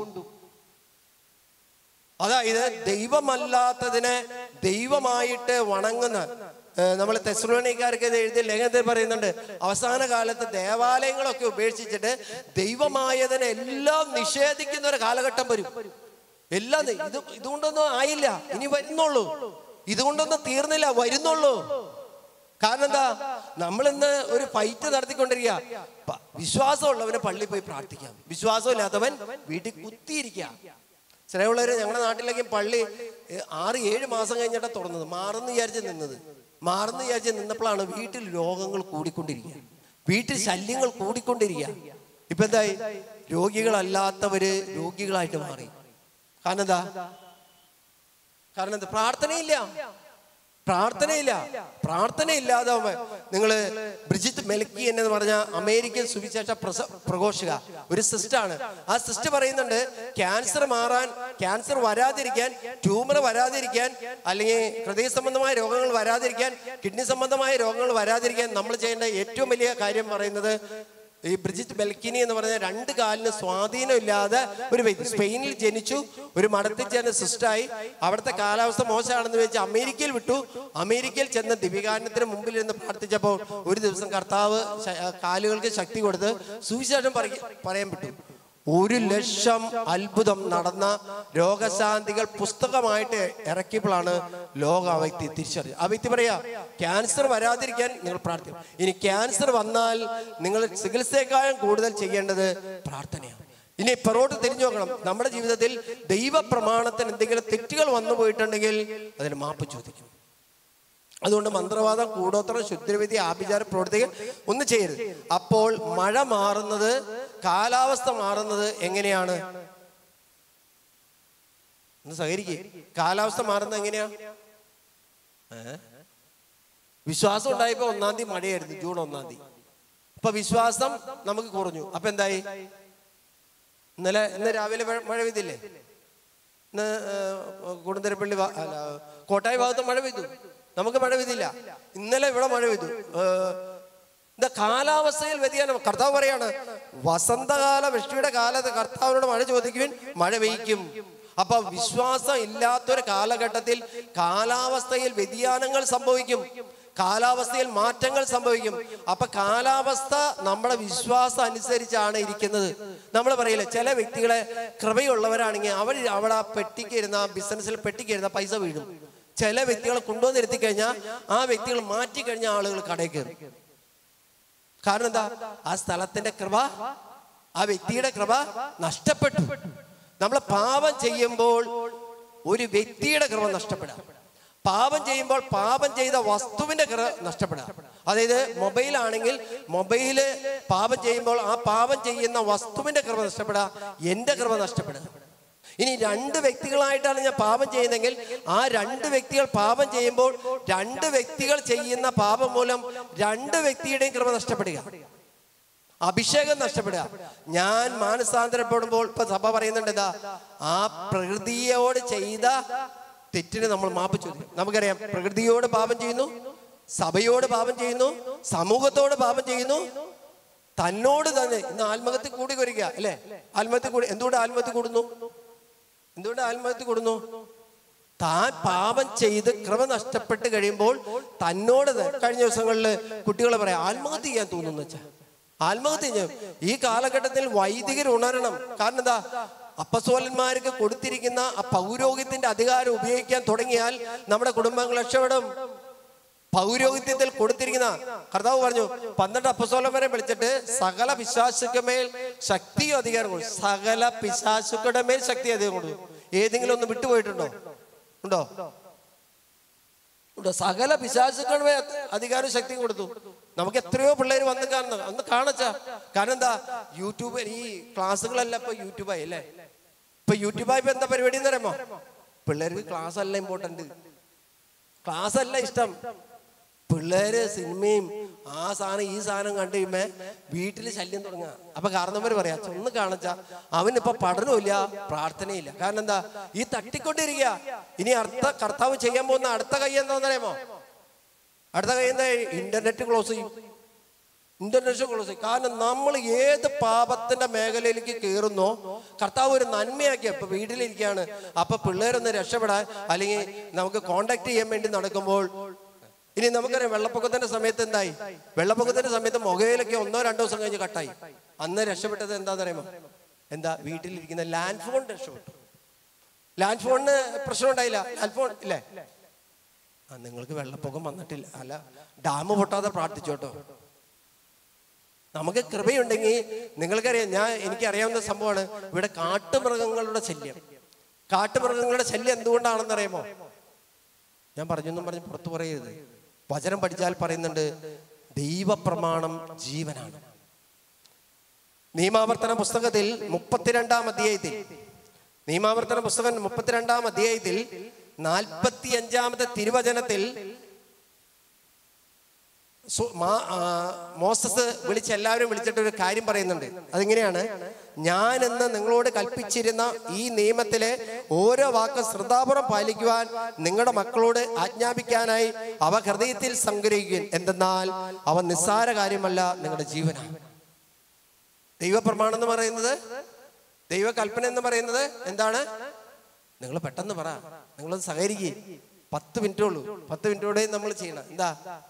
അതായത് ദൈവമല്ലാത്തതിനെ ദൈവമായിട്ട് വണങ്ങുന്ന നമ്മൾ തെസ്ലോണിക്കാർക്ക് ഇത് എഴുതിയ ലേഖനത്തിൽ പറയുന്നുണ്ട് അവസാന കാലത്ത് ദേവാലയങ്ങളൊക്കെ ഉപേക്ഷിച്ചിട്ട് ദൈവമായതിനെ എല്ലാം നിഷേധിക്കുന്ന ഒരു കാലഘട്ടം വരും എല്ലാം നി- ഇത് ഇതുകൊണ്ടൊന്നും ആയില്ല ഇനി വരുന്നുള്ളൂ ഇതുകൊണ്ടൊന്നും തീർന്നില്ല വരുന്നുള്ളൂ കാരണം എന്താ നമ്മൾ ഇന്ന് ഒരു ഫൈറ്റ് നടത്തിക്കൊണ്ടിരിക്കുക പ- വിശ്വാസമുള്ളവന് പള്ളിയിൽ പോയി പ്രാർത്ഥിക്കാം വിശ്വാസമില്ലാത്തവൻ വീട്ടിൽ കുത്തിയിരിക്കുക സ്നേഹമുള്ളവര് ഞങ്ങളുടെ നാട്ടിലേക്ക് പള്ളി ഏ, ആറ് ഏഴ് മാസം കഴിഞ്ഞിട്ടാണ് തുറന്നത് മാറുന്നു വിചാരിച്ച് നിന്നത് മാറുന്നു വിചാരിച്ച് നിന്നപ്പോഴാണ് വീട്ടിൽ രോഗങ്ങൾ കൂടിക്കൊണ്ടിരിക്കുക വീട്ടിൽ ശല്യങ്ങൾ കൂടിക്കൊണ്ടിരിക്കുക ഇപ്പൊ എന്തായി രോഗികളല്ലാത്തവര് രോഗികളായിട്ട് മാറി കാരണം എന്താ കാരണം എന്താ പ്രാർത്ഥനയില്ല പ്രാർത്ഥനയില്ല പ്രാർത്ഥനയില്ലാതെ നിങ്ങൾ ബ്രിജിത്ത് മെൽക്കി എന്ന് പറഞ്ഞ അമേരിക്കൻ സുവിശേഷ പ്രസ പ്രഘോഷക ഒരു സിസ്റ്റാണ് ആ സിസ്റ്റ് പറയുന്നുണ്ട് ക്യാൻസർ മാറാൻ ക്യാൻസർ വരാതിരിക്കാൻ ട്യൂമർ വരാതിരിക്കാൻ അല്ലെങ്കിൽ ഹൃദയ സംബന്ധമായ രോഗങ്ങൾ വരാതിരിക്കാൻ കിഡ്നി സംബന്ധമായ രോഗങ്ങൾ വരാതിരിക്കാൻ നമ്മൾ ചെയ്യേണ്ട ഏറ്റവും വലിയ കാര്യം പറയുന്നത് ഈ ബ്രിജിറ്റ് ബെൽക്കിനി എന്ന് പറഞ്ഞ രണ്ട് കാലിന് സ്വാധീനമില്ലാതെ ഒരു വ്യക്തി സ്പെയിനിൽ ജനിച്ചു ഒരു മഠത്തിൽ ചെന്ന് സിസ്റ്റായി അവിടുത്തെ കാലാവസ്ഥ മോശമാണെന്ന് വെച്ച് അമേരിക്കയിൽ വിട്ടു അമേരിക്കയിൽ ചെന്ന് ദിവികാരണത്തിന് മുമ്പിൽ ഇരുന്ന് പ്രാർത്ഥിച്ചപ്പോൾ ഒരു ദിവസം കർത്താവ് ശ- കാലുകൾക്ക് ശക്തി കൊടുത്ത് സുവിശേഷം പറയ- പറയാൻ വിട്ടു ഒരു ലക്ഷം അത്ഭുതം നടന്ന രോഗശാന്തികൾ പുസ്തകമായിട്ട് ഇറക്കിയപ്പോഴാണ് ലോക ആ വ്യക്തി തിരിച്ചറിഞ്ഞത് ആ വ്യക്തി പറയാ ക്യാൻസർ വരാതിരിക്കാൻ നിങ്ങൾ പ്രാർത്ഥിക്കും ഇനി ക്യാൻസർ വന്നാൽ നിങ്ങൾ ചികിത്സയെക്കാളും കൂടുതൽ ചെയ്യേണ്ടത് പ്രാർത്ഥനയാണ് ഇനി പിറകോട്ട് തിരിഞ്ഞു നോക്കണം നമ്മുടെ ജീവിതത്തിൽ ദൈവപ്രമാണത്തിന് എന്തെങ്കിലും തെറ്റുകൾ വന്നു പോയിട്ടുണ്ടെങ്കിൽ അതിന് മാപ്പ് ചോദിക്കണം അതുകൊണ്ട് മന്ത്രവാദം കൂടോത്രം ശുദ്രവിധി ആഭിചാര പ്രവർത്തികൾ ഒന്നും ചെയ്യരുത് അപ്പോൾ മഴ മാറുന്നത് കാലാവസ്ഥ മാറുന്നത് എങ്ങനെയാണ് ഒന്ന് സഹകരിക്കേ കാലാവസ്ഥ മാറുന്നത് എങ്ങനെയാ ഏ? വിശ്വാസം ഉണ്ടായപ്പോ ഒന്നാം തീയതി മഴയായിരുന്നു ജൂൺ ഒന്നാം തീയതി അപ്പൊ വിശ്വാസം നമുക്ക് കുറഞ്ഞു അപ്പൊ എന്തായി ഇന്നലെ ഇന്ന് രാവിലെ മഴ- മഴ പെയ്തില്ലേ ഇന്ന് കൊടുന്തരപ്പള്ളി ഭാ- അല്ല കോട്ടായി ഭാഗത്ത് മഴ പെയ്തു നമുക്ക് മഴ പെയ്തില്ല ഇന്നലെ ഇവിടെ മഴ പെയ്തു ഏഹ്, എന്താ കാലാവസ്ഥയിൽ വ്യതിയാനം കർത്താവ് പറയാണ് വസന്തകാല വൃഷ്ടിയുടെ കാലത്ത് കർത്താവിനോട് മഴ ചോദിക്കുവിൻ മഴ പെയ്ക്കും അപ്പൊ വിശ്വാസം ഇല്ലാത്തൊരു കാലഘട്ടത്തിൽ കാലാവസ്ഥയിൽ വ്യതിയാനങ്ങൾ സംഭവിക്കും കാലാവസ്ഥയിൽ മാറ്റങ്ങൾ സംഭവിക്കും അപ്പൊ കാലാവസ്ഥ നമ്മുടെ വിശ്വാസം അനുസരിച്ചാണ് ഇരിക്കുന്നത് നമ്മൾ പറയില്ലേ ചില വ്യക്തികളെ കൃപയുള്ളവരാണെങ്കിൽ അവർ അവിടെ ആ പെട്ടിക്ക് ഇരുന്ന ആ ബിസിനസ്സിൽ പെട്ടിക്ക് ഇരുന്ന പൈസ വീഴും ചില വ്യക്തികളെ കൊണ്ടുവന്നിരുത്തി കഴിഞ്ഞാൽ ആ വ്യക്തികൾ മാറ്റി കഴിഞ്ഞ ആളുകൾ കടയിൽ കയറും കാരണം എന്താ ആ സ്ഥലത്തിന്റെ കൃപ ആ വ്യക്തിയുടെ കൃപ നഷ്ടപ്പെട്ടു നമ്മൾ പാപം ചെയ്യുമ്പോൾ ഒരു വ്യക്തിയുടെ കൃപ നഷ്ടപ്പെടാം പാപം ചെയ്യുമ്പോൾ പാപം ചെയ്ത വസ്തുവിന്റെ കൃപ നഷ്ടപ്പെടാം അതായത് മൊബൈൽ ആണെങ്കിൽ മൊബൈല് പാപം ചെയ്യുമ്പോൾ ആ പാപം ചെയ്യുന്ന വസ്തുവിന്റെ കൃപ നഷ്ടപ്പെടാം എന്റെ കൃപ നഷ്ടപ്പെടാം ഇനി രണ്ട് വ്യക്തികളായിട്ടാണ് ഞാൻ പാപം ചെയ്യുന്നതെങ്കിൽ ആ രണ്ട് വ്യക്തികൾ പാപം ചെയ്യുമ്പോൾ രണ്ട് വ്യക്തികൾ ചെയ്യുന്ന പാപം മൂലം രണ്ട് വ്യക്തിയുടെയും കൃപ നഷ്ടപ്പെടുക അഭിഷേകം നഷ്ടപ്പെടുക ഞാൻ മാനസാന്തരപ്പെടുമ്പോൾ ഇപ്പൊ സഭ പറയുന്നുണ്ട് എന്താ ആ പ്രകൃതിയോട് ചെയ്ത തെറ്റിന് നമ്മൾ മാപ്പ് ചോദിക്കും നമുക്കറിയാം പ്രകൃതിയോട് പാപം ചെയ്യുന്നു സഭയോട് പാപം ചെയ്യുന്നു സമൂഹത്തോട് പാപം ചെയ്യുന്നു തന്നോട് തന്നെ ഇന്ന് ആത്മഹത്യ കൂടി വരിക അല്ലേ ആത്മഹത്യ കൂടി എന്തുകൊണ്ട് ആത്മഹത്യ കൂടുന്നു എന്തുകൊണ്ട് ആത്മഹത്യ കൂടുന്നു താൻ പാപം ചെയ്ത് കൃപ നഷ്ടപ്പെട്ട് കഴിയുമ്പോൾ തന്നോട് ത- കഴിഞ്ഞ ദിവസങ്ങളിൽ കുട്ടികളെ പറയാം ആത്മഹത്യ ചെയ്യാൻ തോന്നുന്നു വെച്ചാ ആത്മഹത്യ ചെയ്യും ഈ കാലഘട്ടത്തിൽ വൈദികർ ഉണരണം കാരണം എന്താ അപ്പസോലന്മാർക്ക് കൊടുത്തിരിക്കുന്ന ആ പൗരോഹിത്യത്തിന്റെ അധികാരം ഉപയോഗിക്കാൻ തുടങ്ങിയാൽ നമ്മുടെ കുടുംബങ്ങൾ രക്ഷപ്പെടും പൗരോഹിത്യത്തിൽ കൊടുത്തിരിക്കുന്ന കർത്താവ് പറഞ്ഞു പന്ത്രണ്ട് അപ്പസോലന്മാരെ വിളിച്ചിട്ട് സകല പിശാസുക്കമേൽ ശക്തിയും അധികാരം കൊടുത്തു സകല പിശാസുക്കളുടെ മേൽ ശക്തി അധികം കൊടുത്തു ഏതെങ്കിലും ഒന്ന് വിട്ടുപോയിട്ടുണ്ടോ ഉണ്ടോ ഉണ്ടോ സകല പിശാസുക്കളുടെ മേൽ അധികാരവും ശക്തിയും കൊടുത്തു നമുക്ക് എത്രയോ പിള്ളേർ വന്ന് കാണുന്നു അന്ന് കാണച്ച കാരണം എന്താ യൂട്യൂബ് ഈ ക്ലാസ്സുകളെല്ലാം ഇപ്പൊ യൂട്യൂബായി അല്ലേ ഇപ്പൊ യൂട്യൂബായി ഇപ്പൊ എന്താ പരിപാടി എന്ന് പറയുമ്പോ പിള്ളേർക്ക് ക്ലാസ് അല്ല ഇമ്പോർട്ടന്റ് ക്ലാസ് അല്ല ഇഷ്ടം പിള്ളേര് സിനിമയും ആ സാധനം ഈ സാധനം കണ്ടു കഴിയുമ്പോ വീട്ടിൽ ശല്യം തുടങ്ങുക അപ്പൊ കാരണവര് പറയാ "അച്ഛാ, ഒന്ന് കാണിച്ച അവനിപ്പൊ പഠനമില്ല പ്രാർത്ഥനയില്ല കാരണം എന്താ ഈ തട്ടിക്കൊണ്ടിരിക്കുക ഇനി അടുത്ത കർത്താവ് ചെയ്യാൻ പോകുന്ന അടുത്ത കൈ എന്താണെന്നറിയാമോ അടുത്ത കൈ എന്താ ഇന്റർനെറ്റ് ക്ലോസ് ചെയ്യും ഇന്റർനെറ്റ് ക്ലോസ് ചെയ്യും കാരണം നമ്മൾ ഏത് പാപത്തിന്റെ മേഖലയിലേക്ക് കയറുന്നോ കർത്താവ് ഒരു നന്മയാക്കി ഇപ്പൊ വീട്ടിലിരിക്കുകയാണ് അപ്പൊ പിള്ളേരൊന്ന് രക്ഷപ്പെടാൻ അല്ലെങ്കിൽ നമുക്ക് കോണ്ടാക്ട് ചെയ്യാൻ വേണ്ടി നടക്കുമ്പോൾ ഇനി നമുക്കറിയാം വെള്ളപ്പൊക്കത്തിന്റെ സമയത്ത് എന്തായി വെള്ളപ്പൊക്കത്തിന്റെ സമയത്ത് മൊബൈലൊക്കെ ഒന്നോ രണ്ടോ ദിവസം കഴിഞ്ഞ് കട്ടായി അന്ന് രക്ഷപ്പെട്ടത് എന്താണെന്നറിയാമോ എന്താ വീട്ടിലിരിക്കുന്ന ലാൻഡ് ഫോൺ രക്ഷപ്പെട്ടു ലാൻഡ് ഫോണിന് പ്രശ്നം ഉണ്ടായില്ല ലാൻഡ് ഫോൺ ഇല്ലേ ആ നിങ്ങൾക്ക് വെള്ളപ്പൊക്കം വന്നിട്ടില്ല അല്ല ഡാം പൊട്ടാതെ പ്രാർത്ഥിച്ചോട്ടോ നമുക്ക് കൃപയുണ്ടെങ്കിൽ നിങ്ങൾക്കറിയാം ഞാൻ എനിക്കറിയാവുന്ന സംഭവമാണ് ഇവിടെ കാട്ടുമൃഗങ്ങളുടെ ശല്യം കാട്ടുമൃഗങ്ങളുടെ ശല്യം എന്തുകൊണ്ടാണെന്ന് അറിയാമോ ഞാൻ പറഞ്ഞൊന്നും പറഞ്ഞ് പുറത്തു പറയരുത് വചനം പഠിച്ചാൽ പറയുന്നുണ്ട് ദൈവപ്രമാണം ജീവനാണ് നിയമാവർത്തന പുസ്തകത്തിൽ മുപ്പത്തിരണ്ടാം അധ്യായത്തിൽ നിയമാവർത്തന പുസ്തകം മുപ്പത്തിരണ്ടാം അധ്യായത്തിൽ നാൽപ്പത്തി അഞ്ചാമത്തെ തിരുവചനത്തിൽ സു- മാ- ആ, മോസസ് വിളിച്ച് എല്ലാവരും വിളിച്ചിട്ട് ഒരു കാര്യം പറയുന്നുണ്ട് അതിങ്ങനെയാണ് ഞാൻ എന്ന് നിങ്ങളോട് കൽപ്പിച്ചിരുന്ന ഈ നിയമത്തിലെ ഓരോ വാക്കും ശ്രദ്ധാപുറം പാലിക്കുവാൻ നിങ്ങളുടെ മക്കളോട് ആജ്ഞാപിക്കാനായി അവ ഹൃദയത്തിൽ സംഗ്രഹിക്കും എന്തെന്നാൽ അവ നിസ്സാര കാര്യമല്ല നിങ്ങളുടെ ജീവനാണ് ദൈവപ്രമാണം എന്ന് പറയുന്നത് ദൈവകൽപ്പന എന്ന് പറയുന്നത് എന്താണ് നിങ്ങൾ പെട്ടെന്ന് പറ നിങ്ങളൊന്ന് സഹകരിക്കുക പത്ത് മിനിറ്റേ ഉള്ളൂ പത്ത് മിനിറ്റോടെ നമ്മൾ ചെയ്യണം എന്താ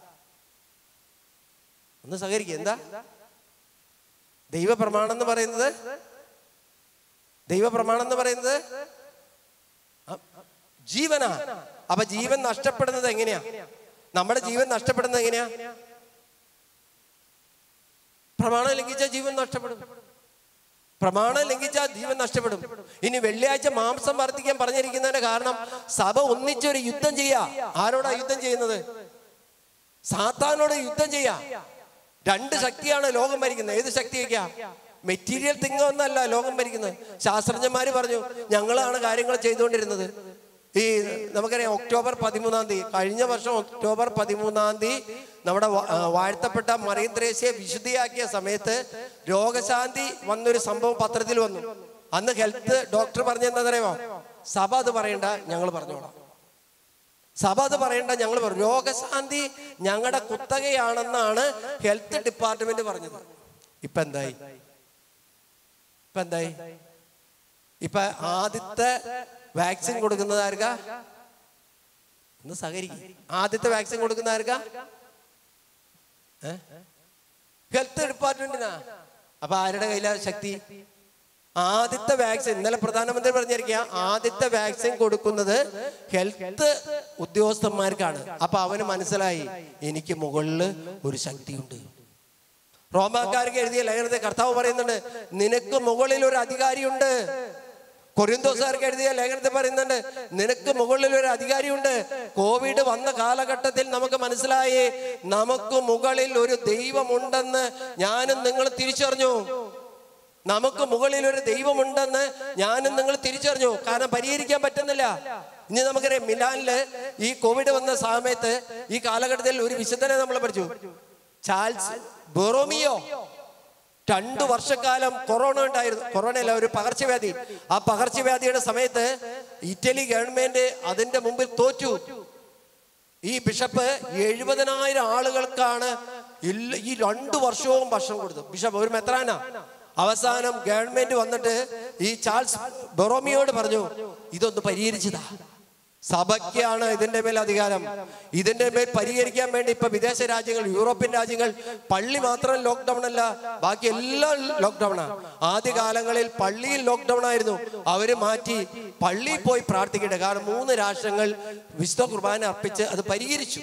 ഒന്ന് സഹകരിക്കുക എന്താ ദൈവപ്രമാണം എന്ന് പറയുന്നത് ദൈവപ്രമാണം എന്ന് പറയുന്നത് ആ, ജീവനാ അപ്പൊ ജീവൻ നഷ്ടപ്പെടുന്നത് എങ്ങനെയാ നമ്മുടെ ജീവൻ നഷ്ടപ്പെടുന്നത് എങ്ങനെയാ പ്രമാണം ലംഘിച്ച ജീവൻ നഷ്ടപ്പെടും പ്രമാണം ലംഘിച്ച ജീവൻ നഷ്ടപ്പെടും ഇനി വെള്ളിയാഴ്ച മാംസം വർദ്ധിക്കാൻ പറഞ്ഞിരിക്കുന്നതിന്റെ കാരണം സഭ ഒന്നിച്ചൊരു യുദ്ധം ചെയ്യാ ആരോടാ യുദ്ധം ചെയ്യുന്നത് സാത്താനോട് യുദ്ധം ചെയ്യാ രണ്ട് ശക്തിയാണ് ലോകം ഭരിക്കുന്നത് ഏത് ശക്തിയൊക്കെയാ മെറ്റീരിയൽ തിങ് ഒന്നല്ല ലോകം ഭരിക്കുന്നത് ശാസ്ത്രജ്ഞന്മാര് പറഞ്ഞു ഞങ്ങളാണ് കാര്യങ്ങൾ ചെയ്തുകൊണ്ടിരുന്നത് ഈ നമുക്കറിയാം ഒക്ടോബർ പതിമൂന്നാം തീയതി കഴിഞ്ഞ വർഷം ഒക്ടോബർ പതിമൂന്നാം തീയതി നമ്മുടെ വാ- ആ, വാഴ്ത്തപ്പെട്ട മറിയം ത്രേസ്യയെ വിശുദ്ധിയാക്കിയ സമയത്ത് രോഗശാന്തി വന്നൊരു സംഭവം പത്രത്തിൽ വന്നു അന്ന് ഹെൽത്ത് ഡോക്ടർ പറഞ്ഞെന്താണെന്നറിയാമോ സഭ അത് പറയണ്ട ഞങ്ങൾ പറഞ്ഞോളാം സഭ അത് പറയണ്ട ഞങ്ങൾ പറഞ്ഞു രോഗശാന്തി ഞങ്ങളുടെ കുത്തകയാണെന്നാണ് ഹെൽത്ത് ഡിപ്പാർട്ട്മെന്റ് പറഞ്ഞത് ഇപ്പൊ എന്തായി ഇപ്പൊ എന്തായി ഇപ്പൊ ആദ്യത്തെ വാക്സിൻ കൊടുക്കുന്നത് ആർക്കാ ഒന്ന് സഹകരിക്കും ആദ്യത്തെ വാക്സിൻ കൊടുക്കുന്ന ആർക്കാ ഹെൽത്ത് ഡിപ്പാർട്ട്മെന്റിനാ അപ്പൊ ആരുടെ കയ്യിലാ ശക്തി ആദ്യത്തെ വാക്സിൻ ഇന്നലെ പ്രധാനമന്ത്രി പറഞ്ഞിരിക്കുക ആദ്യത്തെ വാക്സിൻ കൊടുക്കുന്നത് ഹെൽത്ത് ഉദ്യോഗസ്ഥന്മാർക്കാണ് അപ്പൊ അവന് മനസ്സിലായി എനിക്ക് മുകളിൽ ഒരു ശക്തിയുണ്ട് റോമാക്കാർക്ക് എഴുതിയ ലേഖനത്തെ കർത്താവ് പറയുന്നുണ്ട് നിനക്ക് മുകളിൽ ഒരു അധികാരിയുണ്ട് കൊറിന്തോസാർക്ക് എഴുതിയ ലേഖനത്തിൽ പറയുന്നുണ്ട് നിനക്ക് മുകളിൽ ഒരു അധികാരിയുണ്ട് കോവിഡ് വന്ന കാലഘട്ടത്തിൽ നമുക്ക് മനസ്സിലായി നമുക്ക് മുകളിൽ ഒരു ദൈവമുണ്ടെന്ന് ഞാനും നിങ്ങൾ തിരിച്ചറിഞ്ഞു നമുക്ക് മുകളിൽ ഒരു ദൈവമുണ്ടെന്ന് ഞാനും നിങ്ങൾ തിരിച്ചറിഞ്ഞു കാരണം പരിഹരിക്കാൻ പറ്റുന്നില്ല ഇനി നമുക്കറിയാം മിലാനില് ഈ കോവിഡ് വന്ന സമയത്ത് ഈ കാലഘട്ടത്തിൽ ഒരു വിശുദ്ധനെ നമ്മൾ പഠിച്ചു ചാൾസ് ബൊറോമിയോ രണ്ടു വർഷക്കാലം കൊറോണ ഉണ്ടായിരുന്നു കൊറോണ അല്ല ഒരു പകർച്ചവ്യാധി ആ പകർച്ചവ്യാധിയുടെ സമയത്ത് ഇറ്റലി ഗവൺമെന്റ് അതിന്റെ മുമ്പിൽ തോറ്റു ഈ ബിഷപ്പ് എഴുപതിനായിരം ആളുകൾക്കാണ് ഇല്ല- ഈ രണ്ടു വർഷവും ഭക്ഷണം കൊടുത്തു ബിഷപ്പ് ഒരു മെത്രാന അവസാനം ഗവൺമെന്റ് വന്നിട്ട് ഈ ചാൾസ് ബൊറോമിയോട് പറഞ്ഞു ഇതൊന്ന് പരിഹരിച്ചതാ സഭയ്ക്കാണ് ഇതിന്റെ മേൽ അധികാരം ഇതിന്റെ മേൽ പരിഹരിക്കാൻ വേണ്ടി ഇപ്പൊ വിദേശ രാജ്യങ്ങൾ യൂറോപ്യൻ രാജ്യങ്ങൾ പള്ളി മാത്രം ലോക്ക്ഡൌൺ അല്ല ബാക്കി എല്ലാം ലോക്ക്ഡൌണാ ആദ്യ കാലങ്ങളിൽ പള്ളിയിൽ ലോക്ക്ഡൌൺ ആയിരുന്നു അവര് മാറ്റി പള്ളിയിൽ പോയി പ്രാർത്ഥിക്കട്ടെ കാരണം മൂന്ന് രാഷ്ട്രങ്ങൾ വിശുദ്ധ കുർബാന അർപ്പിച്ച് അത് പരിഹരിച്ചു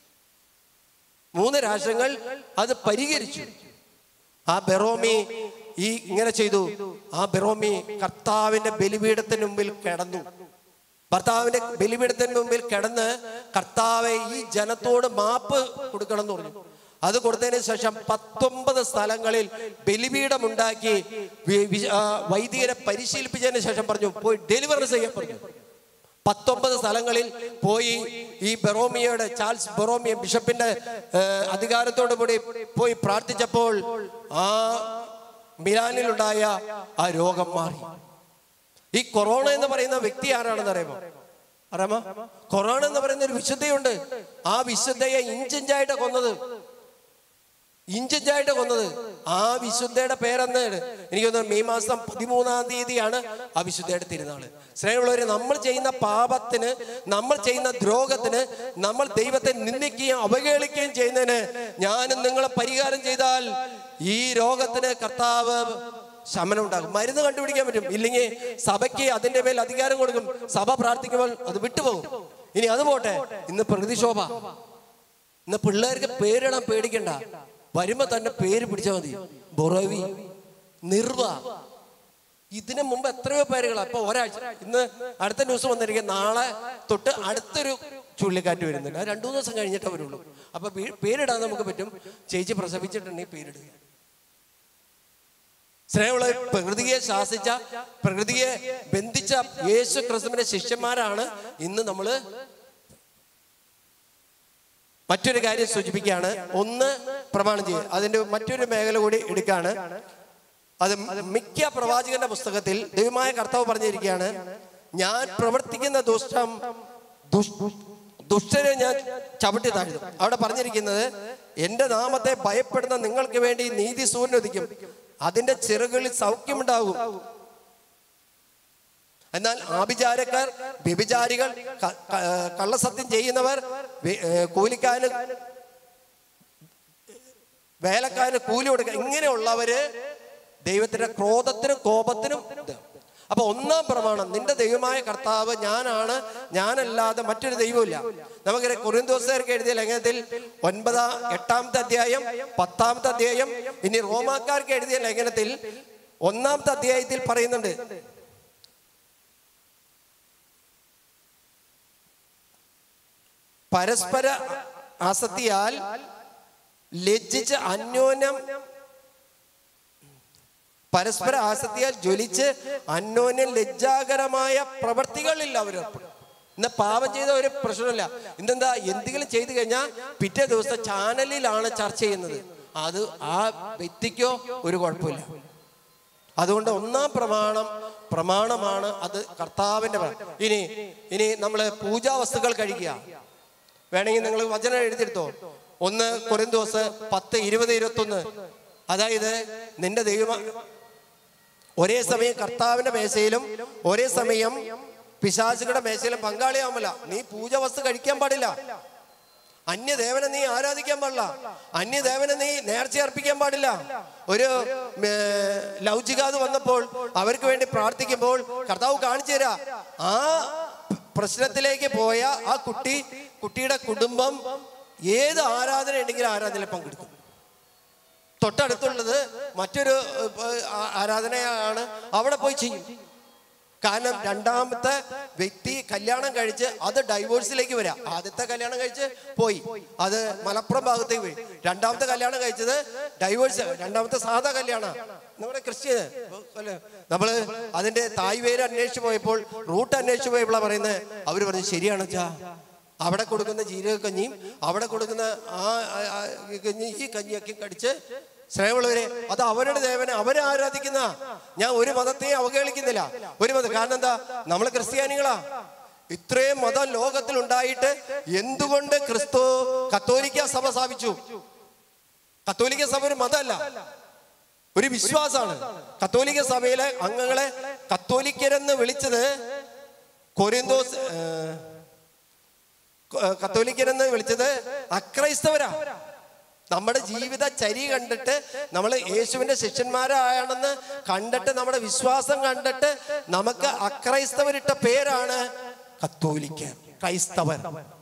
മൂന്ന് രാഷ്ട്രങ്ങൾ അത് പരിഹരിച്ചു ആ ബെറോമി ഈ ഇങ്ങനെ ചെയ്തു ആ ബെറോമി കർത്താവിന്റെ ബലിപീഠത്തിന് മുമ്പിൽ കിടന്നു ഭർത്താവിന്റെ ബലിപീഠത്തിന് മുമ്പിൽ കിടന്ന് കർത്താവെ ഈ ജനത്തോട് മാപ്പ് കൊടുക്കണം എന്ന് പറഞ്ഞു അത് കൊടുത്തതിന് ശേഷം പത്തൊമ്പത് സ്ഥലങ്ങളിൽ ബലിപീഠമുണ്ടാക്കി വി- വി- ആ, വൈദികരെ പരിശീലിപ്പിച്ചതിന് ശേഷം പറഞ്ഞു പോയി ഡെലിവറി ചെയ്യാൻ പറഞ്ഞു പത്തൊമ്പത് സ്ഥലങ്ങളിൽ പോയി ഈ ബെറോമിയയുടെ ചാൾസ് ബെറോമിയ ബിഷപ്പിന്റെ ഏഹ്, അധികാരത്തോടു കൂടി പോയി പ്രാർത്ഥിച്ചപ്പോൾ ആ മിലാനിലുണ്ടായ ആ രോഗം മാറി ഈ കൊറോണ എന്ന് പറയുന്ന വ്യക്തി ആരാണെന്ന് അറിയാമോ അറിയാമോ കൊറോണ എന്ന് പറയുന്ന ഒരു വിശുദ്ധയുണ്ട് ആ വിശുദ്ധയെ ഇഞ്ചിഞ്ചായിട്ട് കൊന്നത് ഇഞ്ചിഞ്ചായിട്ട് കൊന്നത് ആ വിശുദ്ധയുടെ പേരെന്ന് എനിക്ക് തോന്നുന്നു മെയ് മാസം പതിമൂന്നാം തീയതിയാണ് ആ വിശുദ്ധയുടെ തിരുനാള് സ്നേഹമുള്ളവര് നമ്മൾ ചെയ്യുന്ന പാപത്തിന് നമ്മൾ ചെയ്യുന്ന ദ്രോഹത്തിന് നമ്മൾ ദൈവത്തെ നിന്ദിക്കുകയും അവഹേളിക്കുകയും ചെയ്യുന്നതിന് ഞാനും നിങ്ങളെ പരിഹാരം ചെയ്താൽ ഈ രോഗത്തിന് കർത്താവ് ശമനം ഉണ്ടാകും മരുന്ന് കണ്ടുപിടിക്കാൻ പറ്റും ഇല്ലെങ്കിൽ സഭയ്ക്ക് അതിന്റെ മേൽ അധികാരം കൊടുക്കും സഭ പ്രാർത്ഥിക്കുമ്പോൾ അത് വിട്ടുപോകും ഇനി അത് പോട്ടെ ഇന്ന് പ്രതിശോഭ ഇന്ന് പിള്ളേർക്ക് പേരിടാൻ പേടിക്കണ്ട വരുമ്പോ തന്നെ പേര് പിടിച്ചാൽ മതി ബൊറവി നിർവ ഇതിനു മുമ്പ് എത്രയോ പേരുകളാ അപ്പൊ ഒരാഴ്ച ഇന്ന് അടുത്ത ന്യൂസ് വന്നിരിക്കുക നാളെ തൊട്ട് അടുത്തൊരു ചുഴലിക്കാറ്റ് വരുന്നുണ്ട് അത് രണ്ടു മൂന്ന് ദിവസം കഴിഞ്ഞിട്ടേ വരുള്ളൂ അപ്പൊ പേ- പേരിടാൻ നമുക്ക് പറ്റും ചേച്ചി പ്രസവിച്ചിട്ടുണ്ടെങ്കിൽ പേരിടുക സ്നേഹമുള്ള പ്രകൃതിയെ ശാസിച്ച പ്രകൃതിയെ ബന്ധിച്ച യേശു ക്രിസ്തുവിന്റെ ശിഷ്യന്മാരാണ് ഇന്ന് നമ്മള് മറ്റൊരു കാര്യം സൂചിപ്പിക്കുകയാണ് ഒന്ന് പ്രമാണം ചെയ്യുക അതിന്റെ മറ്റൊരു മേഖല കൂടി എടുക്കാണ് അത് മിക്ക പ്രവാചകന്റെ പുസ്തകത്തിൽ ദൈവമായ കർത്താവ് പറഞ്ഞിരിക്കുകയാണ് ഞാൻ പ്രവർത്തിക്കുന്ന ദുഷ്ടം ദുഷ്- ദുഷ്ടരെ ഞാൻ ചവിട്ടി താഴ്ത്തും അവിടെ പറഞ്ഞിരിക്കുന്നത് എന്റെ നാമത്തെ ഭയപ്പെടുന്ന നിങ്ങൾക്ക് വേണ്ടി നീതി സൂര്യനുദിക്കും അതിന്റെ ചിറകുകളിൽ സൗഖ്യമുണ്ടാകും എന്നാൽ ആഭിചാരക്കാർ വ്യഭിചാരികൾ ക- ക- കള്ളസത്യം ചെയ്യുന്നവർ വി- ഏ, കൂലിക്കാരന് വേലക്കാരന് കൂലി കൊടുക്കുക ഇങ്ങനെയുള്ളവര് ദൈവത്തിന്റെ ക്രോധത്തിനും കോപത്തിനും ഇത്. അപ്പൊ ഒന്നാം പ്രമാണം നിന്റെ ദൈവമായ കർത്താവ് ഞാനാണ് ഞാനല്ലാതെ മറ്റൊരു ദൈവമില്ല നമുക്കറിയാം കുറിന്തോസുകാർക്ക് എഴുതിയ ലേഖനത്തിൽ ഒൻപതാം എട്ടാമത്തെ അധ്യായം പത്താമത്തെ അധ്യായം ഇനി റോമാക്കാർക്ക് എഴുതിയ ലേഖനത്തിൽ ഒന്നാമത്തെ അധ്യായത്തിൽ പറയുന്നുണ്ട് പരസ്പര ആസക്തിയാൽ ലജ്ജിച്ച് അന്യോന്യം പരസ്പര ആസക്തിയാൽ ജ്വലിച്ച് അന്യോന്യം ലജ്ജാകരമായ പ്രവർത്തികളിൽ അവർ ഇന്ന് പാപം ചെയ്ത ഒരു പ്രശ്നമില്ല ഇന്നെന്താ എന്തെങ്കിലും ചെയ്തു കഴിഞ്ഞാൽ പിറ്റേ ദിവസം ചാനലിലാണ് ചർച്ച ചെയ്യുന്നത് അത് ആ വ്യക്തിക്കോ ഒരു കുഴപ്പമില്ല അതുകൊണ്ട് ഒന്നാം പ്രമാണം പ്രമാണമാണ് അത് കർത്താവിന്റെ പ്ര- ഇനി ഇനി നമ്മൾ പൂജാ വസ്തുക്കൾ കഴിക്കുക വേണമെങ്കിൽ നിങ്ങൾ വചനം എഴുതിയെടുത്തോ ഒന്ന് കൊറിന്തോസ് പത്ത് ഇരുപത് ഇരുപത്തൊന്ന് അതായത് നിന്റെ ദൈവം ഒരേ സമയം കർത്താവിന്റെ മേശയിലും ഒരേ സമയം പിശാചുകളുടെ മേശയിലും പങ്കാളിയാവുമല്ല നീ പൂജ വസ്തു കഴിക്കാൻ പാടില്ല അന്യദേവനെ നീ ആരാധിക്കാൻ പാടില്ല അന്യദേവനെ നീ നേർച്ച അർപ്പിക്കാൻ പാടില്ല ഒരു ഏ, ലൗചികാത് വന്നപ്പോൾ അവർക്ക് വേണ്ടി പ്രാർത്ഥിക്കുമ്പോൾ കർത്താവ് കാണിച്ചു തരാ ആ പ്രശ്നത്തിലേക്ക് പോയ ആ കുട്ടി കുട്ടിയുടെ കുടുംബം ഏത് ആരാധന ഉണ്ടെങ്കിലും ആരാധനയിൽ പങ്കെടുക്കും തൊട്ടടുത്തുള്ളത് മറ്റൊരു ഏ, ആ- ആരാധനയാണ് അവിടെ പോയി ചെയ്യും കാരണം രണ്ടാമത്തെ വ്യക്തി കല്യാണം കഴിച്ച് അത് ഡൈവോഴ്സിലേക്ക് വരാം ആദ്യത്തെ കല്യാണം കഴിച്ച് പോയി അത് മലപ്പുറം ഭാഗത്തേക്ക് പോയി രണ്ടാമത്തെ കല്യാണം കഴിച്ചത് ഡൈവോഴ്സ് രണ്ടാമത്തെ സാധാ കല്യാണ നമ്മുടെ ക്രിസ്ത്യൻ അല്ലേ നമ്മള് അതിന്റെ തായ് പേര് അന്വേഷിച്ച് പോയപ്പോൾ റൂട്ട് അന്വേഷിച്ച് പോയപ്പോഴാണ് പറയുന്നത് അവര് പറഞ്ഞു ശരിയാണ് ചാ അവിടെ കൊടുക്കുന്ന ജീരക കഞ്ഞിയും അവിടെ കൊടുക്കുന്ന ആ ആ- ആ കഞ്ഞി ഈ കഞ്ഞിയൊക്കെ കടിച്ച് സ്നേഹമുള്ളവരെ അത് അവരുടെ ദേവനെ അവരെ ആരാധിക്കുന്ന ഞാൻ ഒരു മതത്തെയും അവഹേളിക്കുന്നില്ല ഒരു മതം കാരണം എന്താ നമ്മൾ ക്രിസ്ത്യാനികളാ ഇത്രയും മതം ലോകത്തിൽ ഉണ്ടായിട്ട് എന്തുകൊണ്ട് ക്രിസ്തു കത്തോലിക്ക സഭ സ്ഥാപിച്ചു കത്തോലിക്ക സഭ ഒരു മതമല്ല ഒരു വിശ്വാസമാണ് കത്തോലിക്ക സഭയിലെ അംഗങ്ങളെ കത്തോലിക്കരെന്ന് വിളിച്ചത് കൊരിന്തോസ് ഏ, ക- കത്തോലിക്കനെന്ന് വിളിച്ചത് അക്രൈസ്തവരാ നമ്മുടെ ജീവിത ചരി കണ്ടിട്ട് നമ്മൾ യേശുവിന്റെ ശിഷ്യന്മാരാണെന്ന് കണ്ടിട്ട് നമ്മുടെ വിശ്വാസം കണ്ടിട്ട് നമുക്ക് അക്രൈസ്തവരിട്ട പേരാണ് കത്തോലിക്ക ക്രൈസ്തവർ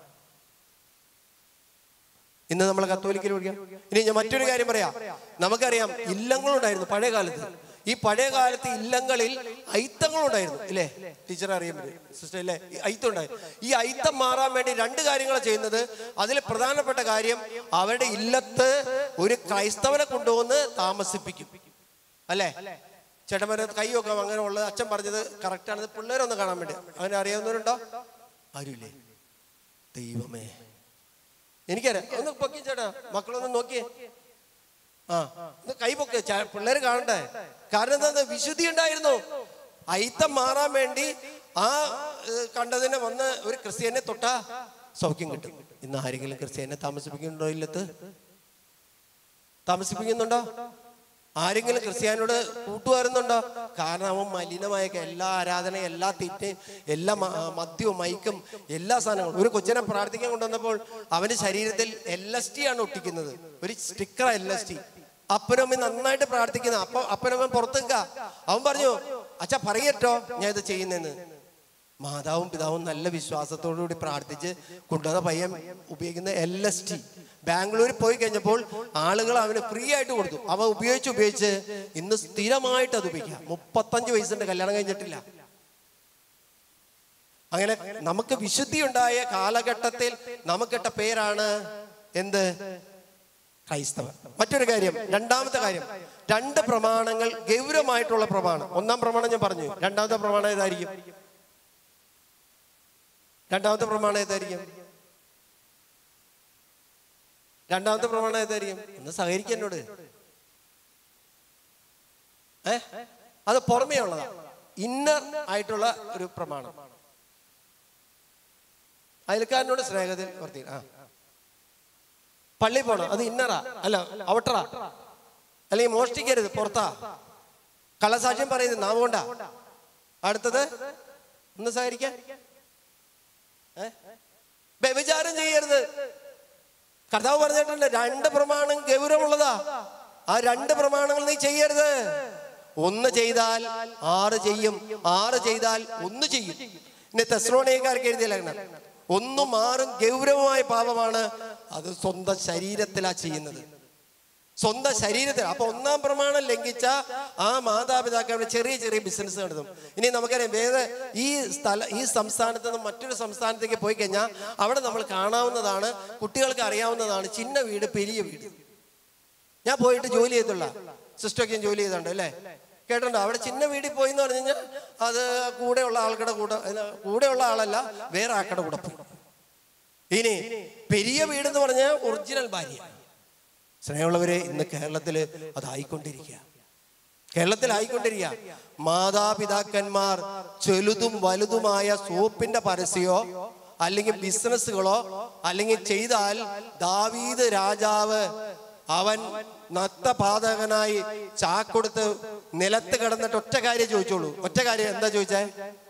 ഇന്ന് നമ്മൾ കത്തോലിക്കൽ വിളിക്കാം ഇനി ഞാൻ മറ്റൊരു കാര്യം പറയാം നമുക്കറിയാം ഇല്ലങ്ങളുണ്ടായിരുന്നു പഴയ കാലത്ത് ഈ പഴയ കാലത്ത് ഇല്ലങ്ങളിൽ ഐത്തങ്ങളുണ്ടായിരുന്നു ഇല്ലേ ടീച്ചർ അറിയാൻ പറ്റും സിസ്റ്റർ ഇല്ലേ ഈ ഐത്തം ഉണ്ടായിരുന്നു ഈ ഐത്തം മാറാൻ വേണ്ടി രണ്ട് കാര്യങ്ങളാണ് ചെയ്യുന്നത് അതിൽ പ്രധാനപ്പെട്ട കാര്യം അവരുടെ ഇല്ലത്ത് ഒരു ക്രൈസ്തവനെ കൊണ്ടുവന്ന് താമസിപ്പിക്കും അല്ലേ ചേട്ടന്മാരെ കൈ വെക്കാം അങ്ങനെ ഉള്ളത് അച്ഛൻ പറഞ്ഞത് കറക്റ്റാണ് പിള്ളേരൊന്ന് കാണാൻ വേണ്ടി അവനെ അറിയാവുന്നവരുണ്ടോ ആരുമില്ലേ ദൈവമേ എനിക്കറിയാം ഒന്ന് പൊക്കി ചേട്ടാ മക്കളൊന്ന് നോക്കിയേ ആ ഒന്ന് കൈ പൊക്കെ പിള്ളേര് കാണട്ടെ കാരണം എന്താ വിശുദ്ധി ഉണ്ടായിരുന്നു അയിത്തം മാറാൻ വേണ്ടി ആ ഏഹ്, കണ്ടതിനെ വന്ന് ഒരു ക്രിസ്ത്യാനെ തൊട്ടാ സൗഖ്യം കിട്ടും ഇന്ന് ആരെങ്കിലും ക്രിസ്ത്യാനെ താമസിപ്പിക്കുന്നുണ്ടോ ഇല്ലത്ത് താമസിപ്പിക്കുന്നുണ്ടോ ആരെങ്കിലും ക്രിസ്ത്യാനോട് കൂട്ടുവരുന്നുണ്ടോ കാരണം അവൻ മലിനമായ എല്ലാ ആരാധനയും എല്ലാ തെറ്റും എല്ലാ മ- മദ്യവും മയക്കും എല്ലാ സാധനങ്ങളും ഒരു കൊച്ചിനെ പ്രാർത്ഥിക്കാൻ കൊണ്ടുവന്നപ്പോൾ അവന്റെ ശരീരത്തിൽ എൽ എസ് ടി ആണ് ഒട്ടിക്കുന്നത് ഒരു സ്റ്റിക്കർ എൽ എസ് ടി അപ്പനമ്മ നന്നായിട്ട് പ്രാർത്ഥിക്കുന്ന അപ്പൊ അപ്പനമ്മ പുറത്ത് നിൽക്ക അവൻ പറഞ്ഞു അച്ഛാ പറയട്ടോ ഞാൻ ഇത് ചെയ്യുന്നെന്ന് മാതാവും പിതാവും നല്ല വിശ്വാസത്തോടു കൂടി പ്രാർത്ഥിച്ച് കൊണ്ടുവന്ന പയ്യൻ ഉപയോഗിക്കുന്ന എൽ എസ് ടി ബാംഗ്ലൂരിൽ പോയി കഴിഞ്ഞപ്പോൾ ആളുകൾ അവന് ഫ്രീ ആയിട്ട് കൊടുത്തു അവ ഉപയോഗിച്ച് ഉപയോഗിച്ച് ഇന്ന് സ്ഥിരമായിട്ട് അത് ഉപയോഗിക്കാം മുപ്പത്തഞ്ച് വയസ്സിന്റെ കല്യാണം കഴിഞ്ഞിട്ടില്ല അങ്ങനെ നമുക്ക് വിശുദ്ധി ഉണ്ടായ കാലഘട്ടത്തിൽ നമുക്കിട്ട പേരാണ് എന്ത് ക്രൈസ്തവർ മറ്റൊരു കാര്യം രണ്ടാമത്തെ കാര്യം രണ്ട് പ്രമാണങ്ങൾ ഗൗരവമായിട്ടുള്ള പ്രമാണം ഒന്നാം പ്രമാണം ഞാൻ പറഞ്ഞു രണ്ടാമത്തെ പ്രമാണം ഏതായിരിക്കും രണ്ടാമത്തെ പ്രമാണം ഏതായിരിക്കും രണ്ടാമത്തെ പ്രമാണം ഏതായിരിക്കും ഒന്ന് സഹകരിക്കുക എന്നോട് ഏ അത് പുറമേ ഉള്ളതാ ഇന്നർ ആയിട്ടുള്ള ഒരു പ്രമാണം അയൽക്കാരനോട് സ്നേഹത്തിൽ വർത്തി ആ പള്ളി പോണം അത് ഇന്നറാ അല്ല ഔട്ടറാ അല്ലെങ്കിൽ മോഷ്ടിക്കരുത് പുറത്താ കള്ളസാക്ഷ്യം പറയുന്നത് നാമോണ്ട അടുത്തത് ഒന്ന് സഹകരിക്കാൻ ഏ? വ്യഭിചാരം ചെയ്യരുത് കർത്താവ് പറഞ്ഞിട്ടുണ്ട് രണ്ട് പ്രമാണം ഗൗരവമുള്ളതാ ആ രണ്ട് പ്രമാണങ്ങൾ നീ ചെയ്യരുത് ഒന്ന് ചെയ്താൽ ആറ് ചെയ്യും ആറ് ചെയ്താൽ ഒന്ന് ചെയ്യും ഇനി തെസ്രോണിയക്കാർക്ക് എഴുതിയ ലേഖനം ഒന്നും ആറും ഗൗരവമായ പാപമാണ് അത് സ്വന്തം ശരീരത്തിലാ ചെയ്യുന്നത് സ്വന്തം ശരീരത്തിൽ അപ്പൊ ഒന്നാം പ്രമാണം ലംഘിച്ച ആ മാതാപിതാക്കളുടെ ചെറിയ ചെറിയ ബിസിനസ് നടത്തും ഇനി നമുക്കറിയാം വേറെ ഈ സ്ഥല ഈ സംസ്ഥാനത്ത് നിന്ന് മറ്റൊരു സംസ്ഥാനത്തേക്ക് പോയി കഴിഞ്ഞാൽ അവിടെ നമ്മൾ കാണാവുന്നതാണ് കുട്ടികൾക്ക് അറിയാവുന്നതാണ് ചിന്ന വീട് പെരിയ വീട് ഞാൻ പോയിട്ട് ജോലി ചെയ്തുള്ള സിസ്റ്റൊക്കെ ജോലി ചെയ്തിട്ടുണ്ട് അല്ലേ കേട്ടിട്ടുണ്ടോ അവിടെ ചിന്ന വീട്ടിൽ പോയി എന്ന് പറഞ്ഞു കഴിഞ്ഞാൽ അത് കൂടെയുള്ള ആൾക്കടെ കൂടെ അല്ല, കൂടെയുള്ള ആളല്ല വേറെ ആൾക്കടെ കൂടെ പോയി ഇനി പെരിയ വീട് എന്ന് പറഞ്ഞാൽ ഒറിജിനൽ ഭാര്യ സ്നേഹമുള്ളവരെ ഇന്ന് കേരളത്തിൽ അതായിക്കൊണ്ടിരിക്കുക കേരളത്തിലായിക്കൊണ്ടിരിക്കുക മാതാപിതാക്കന്മാർ ചെലുതും വലുതുമായ സോപ്പിന്റെ പരസ്യമോ അല്ലെങ്കിൽ ബിസിനസ്സുകളോ അല്ലെങ്കിൽ ചെയ്താൽ ദാവീദ് രാജാവ് അവൻ നത്തപാതകനായി ചാക്കൊടുത്ത് നിലത്ത് കിടന്നിട്ട് ഒറ്റ കാര്യം ചോദിച്ചോളൂ ഒറ്റ കാര്യം എന്താ ചോദിച്ചേ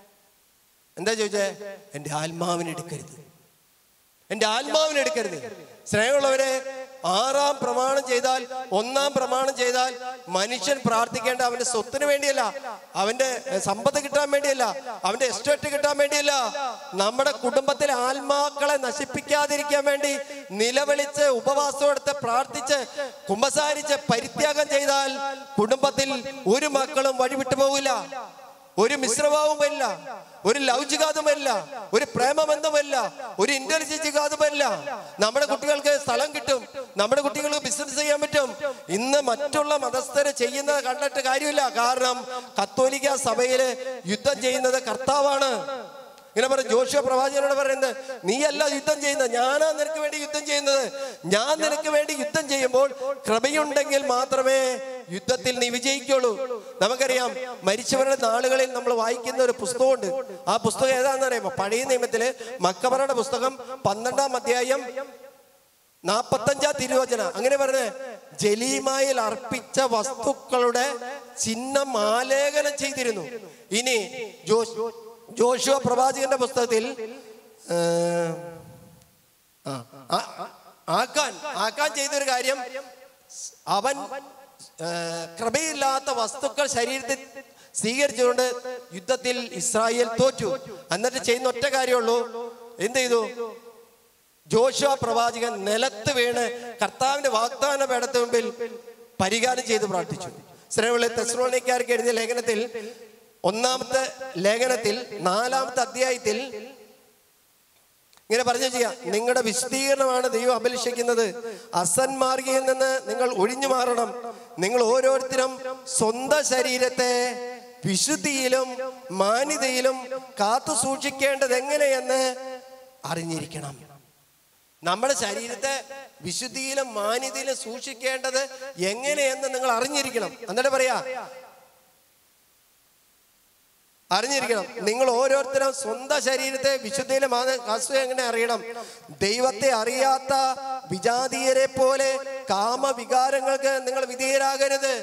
എന്താ ചോദിച്ചേ എന്റെ ആത്മാവിനെ എടുക്കരുത് എന്റെ ആത്മാവിനെ എടുക്കരുത് സ്നേഹമുള്ളവരെ ആറാം പ്രമാണം ചെയ്താൽ ഒന്നാം പ്രമാണം ചെയ്താൽ മനുഷ്യൻ പ്രാർത്ഥിക്കേണ്ട അവന്റെ സ്വത്തിന് വേണ്ടിയല്ല അവന്റെ എഹ്, സമ്പത്ത് കിട്ടാൻ വേണ്ടിയല്ല അവന്റെ എസ്റ്റേറ്റ് കിട്ടാൻ വേണ്ടിയല്ല നമ്മുടെ കുടുംബത്തിലെ ആത്മാക്കളെ നശിപ്പിക്കാതിരിക്കാൻ വേണ്ടി നിലവിളിച്ച് ഉപവാസം എടുത്ത് പ്രാർത്ഥിച്ച് കുമ്പസാരിച്ച് പരിത്യാഗം ചെയ്താൽ കുടുംബത്തിൽ ഒരു മക്കളും വഴിവിട്ടു പോകില്ല ഒരു മിശ്രഭാവവും വരില്ല ഒരു ലൗചികാതും വരില്ല ഒരു പ്രേമബന്ധം വരില്ല ഒരു ഇന്റലിജൻസികാതും വരില്ല നമ്മുടെ കുട്ടികൾക്ക് സ്ഥലം കിട്ടും നമ്മുടെ കുട്ടികൾക്ക് ബിസിനസ് ചെയ്യാൻ പറ്റും ഇന്ന് മറ്റുള്ള മതസ്ഥര് ചെയ്യുന്നത് കണ്ടിട്ട് കാര്യമില്ല കാരണം കത്തോലിക്ക സഭയില് യുദ്ധം ചെയ്യുന്നത് കർത്താവാണ് ഇങ്ങനെ പറയും ജോഷുവ പ്രവാചകനോട് പറയുന്നത് നീയല്ല യുദ്ധം ചെയ്യുന്നത് ഞാനാ നിനക്ക് വേണ്ടി യുദ്ധം ചെയ്യുന്നത് ഞാൻ നിനക്ക് വേണ്ടി യുദ്ധം ചെയ്യുമ്പോൾ കൃപയുണ്ടെങ്കിൽ മാത്രമേ യുദ്ധത്തിൽ നീ വിജയിക്കുള്ളൂ നമുക്കറിയാം മരിച്ചവരുടെ നാളുകളിൽ നമ്മൾ വായിക്കുന്ന ഒരു പുസ്തകമുണ്ട് ആ പുസ്തകം ഏതാണെന്ന് അറിയാമോ പഴയ നിയമത്തില് മക്കബറയുടെ പുസ്തകം പന്ത്രണ്ടാം അധ്യായം നാപ്പത്തഞ്ചാം തിരുവചന അങ്ങനെ പറഞ്ഞ് ജലീമായിൽ അർപ്പിച്ച വസ്തുക്കളുടെ ചിഹ്നം ആലേഖനം ചെയ്തിരുന്നു ഇനി ജോഷ് ജോഷുവ പ്രവാചകന്റെ പുസ്തകത്തിൽ ആ, ആ, ആ- ആ- ആക്കാൻ ആക്കാൻ ചെയ്തൊരു കാര്യം അവൻ ആ, കൃപയില്ലാത്ത വസ്തുക്കൾ ശരീരത്തിൽ സ്വീകരിച്ചുകൊണ്ട് യുദ്ധത്തിൽ ഇസ്രായേൽ തോറ്റു എന്നിട്ട് ചെയ്യുന്ന ഒറ്റ കാര്യമുള്ളൂ എന്ത് ചെയ്തു ജോഷുവ പ്രവാചകൻ നിലത്ത് വീണ് കർത്താവിന്റെ വാഗ്ദാന പേടത്ത് മുമ്പിൽ പരിഹാരം ചെയ്ത് പ്രാർത്ഥിച്ചു ശ്രേവുള്ള തെസ്രോണിക്കാർക്ക് എഴുതിയ ലേഖനത്തിൽ ഒന്നാമത്തെ ലേഖനത്തിൽ നാലാമത്തെ അധ്യായത്തിൽ ഇങ്ങനെ പറഞ്ഞു ചെയ്യാം നിങ്ങളുടെ വിശദീകരണമാണ് ദൈവം അഭിലഷിക്കുന്നത് അസന്മാർഗിയിൽ നിന്ന് നിങ്ങൾ ഒഴിഞ്ഞു മാറണം നിങ്ങൾ ഓരോരുത്തരും സ്വന്തം ശരീരത്തെ വിശുദ്ധിയിലും മാന്യതയിലും കാത്തു സൂക്ഷിക്കേണ്ടത് എങ്ങനെയെന്ന് അറിഞ്ഞിരിക്കണം നമ്മുടെ ശരീരത്തെ വിശുദ്ധിയിലും മാന്യതയിലും സൂക്ഷിക്കേണ്ടത് എങ്ങനെയെന്ന് നിങ്ങൾ അറിഞ്ഞിരിക്കണം എന്നിട്ട് പറയാ അറിഞ്ഞിരിക്കണം നിങ്ങൾ ഓരോരുത്തരും സ്വന്തം ശരീരത്തെ വിശുദ്ധിയിലും കാസ്തു എങ്ങനെ അറിയണം ദൈവത്തെ അറിയാത്ത വിജാതീയരെ പോലെ കാമവികാരങ്ങൾക്ക് നിങ്ങൾ വിധേയരാകരുത്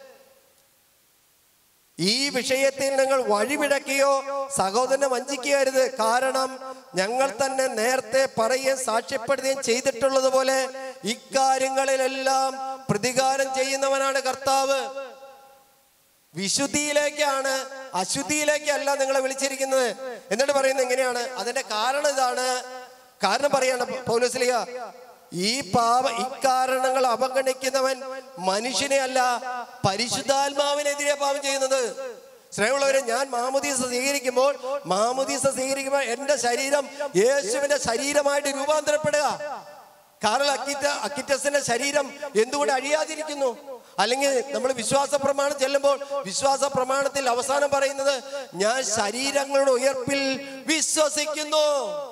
ഈ വിഷയത്തിൽ നിങ്ങൾ വഴിവിടക്കുകയോ സഹോദരനെ വഞ്ചിക്കരുത് കാരണം ഞങ്ങൾ തന്നെ നേരത്തെ പറയുകയും സാക്ഷ്യപ്പെടുത്തുകയും ചെയ്തിട്ടുള്ളത് പോലെ ഇക്കാര്യങ്ങളിലെല്ലാം പ്രതികാരം ചെയ്യുന്നവനാണ് കർത്താവ് വിശുദ്ധിയിലേക്കാണ് അശുദ്ധിയിലേക്കല്ല നിങ്ങളെ വിളിച്ചിരിക്കുന്നത് എന്നിട്ട് പറയുന്നത് എങ്ങനെയാണ് അതിന്റെ കാരണം ഇതാണ് കാരണം പറയാണ് പൗലോസ്ലിയ ഈ പാവ ഇക്കാരണങ്ങൾ അവഗണിക്കുന്നവൻ മനുഷ്യനെ അല്ല പരിശുദ്ധാത്മാവിനെതിരെ പാപം ചെയ്യുന്നത് സ്നേഹമുള്ളവരെ ഞാൻ മാമുദീസ സ്വീകരിക്കുമ്പോൾ മാമുദീസ സ്വീകരിക്കുമ്പോൾ എന്റെ ശരീരം യേശുവിന്റെ ശരീരമായിട്ട് രൂപാന്തരപ്പെടുക കാറൽ അക്കിറ്റ അക്കിറ്റസിന്റെ ശരീരം എന്തുകൊണ്ട് അഴിയാതിരിക്കുന്നു അല്ലെങ്കിൽ നമ്മൾ വിശ്വാസ പ്രമാണം ചെല്ലുമ്പോൾ വിശ്വാസ പ്രമാണത്തിൽ അവസാനം പറയുന്നത് ഞാൻ ശരീരങ്ങളുടെ ഉയർപ്പിൽ വിശ്വസിക്കുന്നു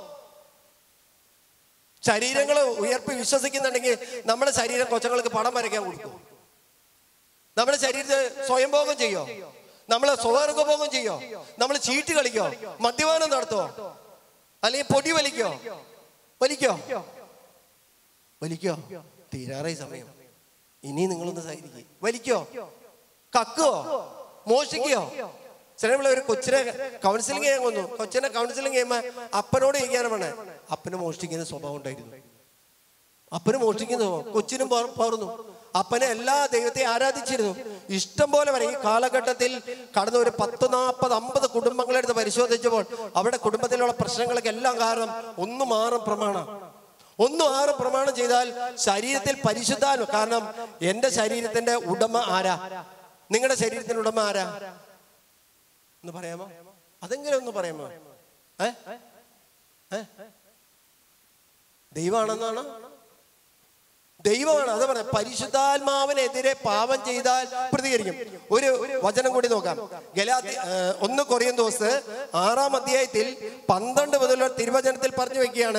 ശരീരങ്ങൾ ഉയർപ്പ് വിശ്വസിക്കുന്നുണ്ടെങ്കിൽ നമ്മുടെ ശരീരം കൊച്ചങ്ങൾക്ക് പടം വരയ്ക്കാൻ കൊടുക്കും നമ്മുടെ ശരീരത്തെ സ്വയംഭോഗം ചെയ്യോ നമ്മൾ സ്വവർഗഭോഗം ചെയ്യോ നമ്മൾ ചീട്ട് കളിക്കോ മദ്യപാനം നടത്തുവോ അല്ലെങ്കിൽ പൊടി വലിക്കോ വലിക്കോ വലിക്കോ തീരാറായി സമയം ഇനി നിങ്ങളൊന്ന് സഹിക്കും വലിക്കോ കക്കോ മോഷിക്കോ ചിലപ്പോൾ ഒരു കൊച്ചിനെ കൗൺസിലിംഗ് ചെയ്യാൻ വന്നു കൊച്ചിനെ കൗൺസിലിംഗ് ചെയ്യുമ്പോ അപ്പനോട് ചോദിക്കാനും വേണേ അപ്പന് മോഷ്ടിക്കുന്ന സ്വഭാവം ഉണ്ടായിരുന്നു അപ്പന് മോഷ്ടിക്കുന്ന സ്വഭാവം കൊച്ചിനും പകർ- പകർന്നു അപ്പനെ എല്ലാ ദൈവത്തെയും ആരാധിച്ചിരുന്നു ഇഷ്ടം പോലെ വരെ ഈ കാലഘട്ടത്തിൽ കടന്ന ഒരു പത്ത് നാൽപ്പത് അമ്പത് കുടുംബങ്ങളെടുത്ത് പരിശോധിച്ചപ്പോൾ അവിടെ കുടുംബത്തിലുള്ള പ്രശ്നങ്ങൾക്ക് എല്ലാം കാരണം ഒന്ന് മാറും പ്രമാണം ഒന്നും ആറും പ്രമാണം ചെയ്താൽ ശരീരത്തിൽ പരിശുദ്ധാലും കാരണം എന്റെ ശരീരത്തിന്റെ ഉടമ ആരാ നിങ്ങളുടെ ശരീരത്തിന്റെ ഉടമ ആരാ ഒന്ന് പറയാമോ അതെങ്കിലും ഒന്ന് പറയാമോ ഏ ഏ? ദൈവമാണെന്നാണ് ദൈവമാണ് അത് പറയാം പരിശുദ്ധാത്മാവിനെതിരെ പാപം ചെയ്താൽ പ്രതികരിക്കും ഒരു വചനം കൂടി നോക്കാം ഗലാത്തി ഏ, ഒന്ന് കൊറിയൻ ദോസ് ആറാം അധ്യായത്തിൽ പന്ത്രണ്ട് മുതലുള്ള തിരുവചനത്തിൽ പറഞ്ഞു വെക്കുകയാണ്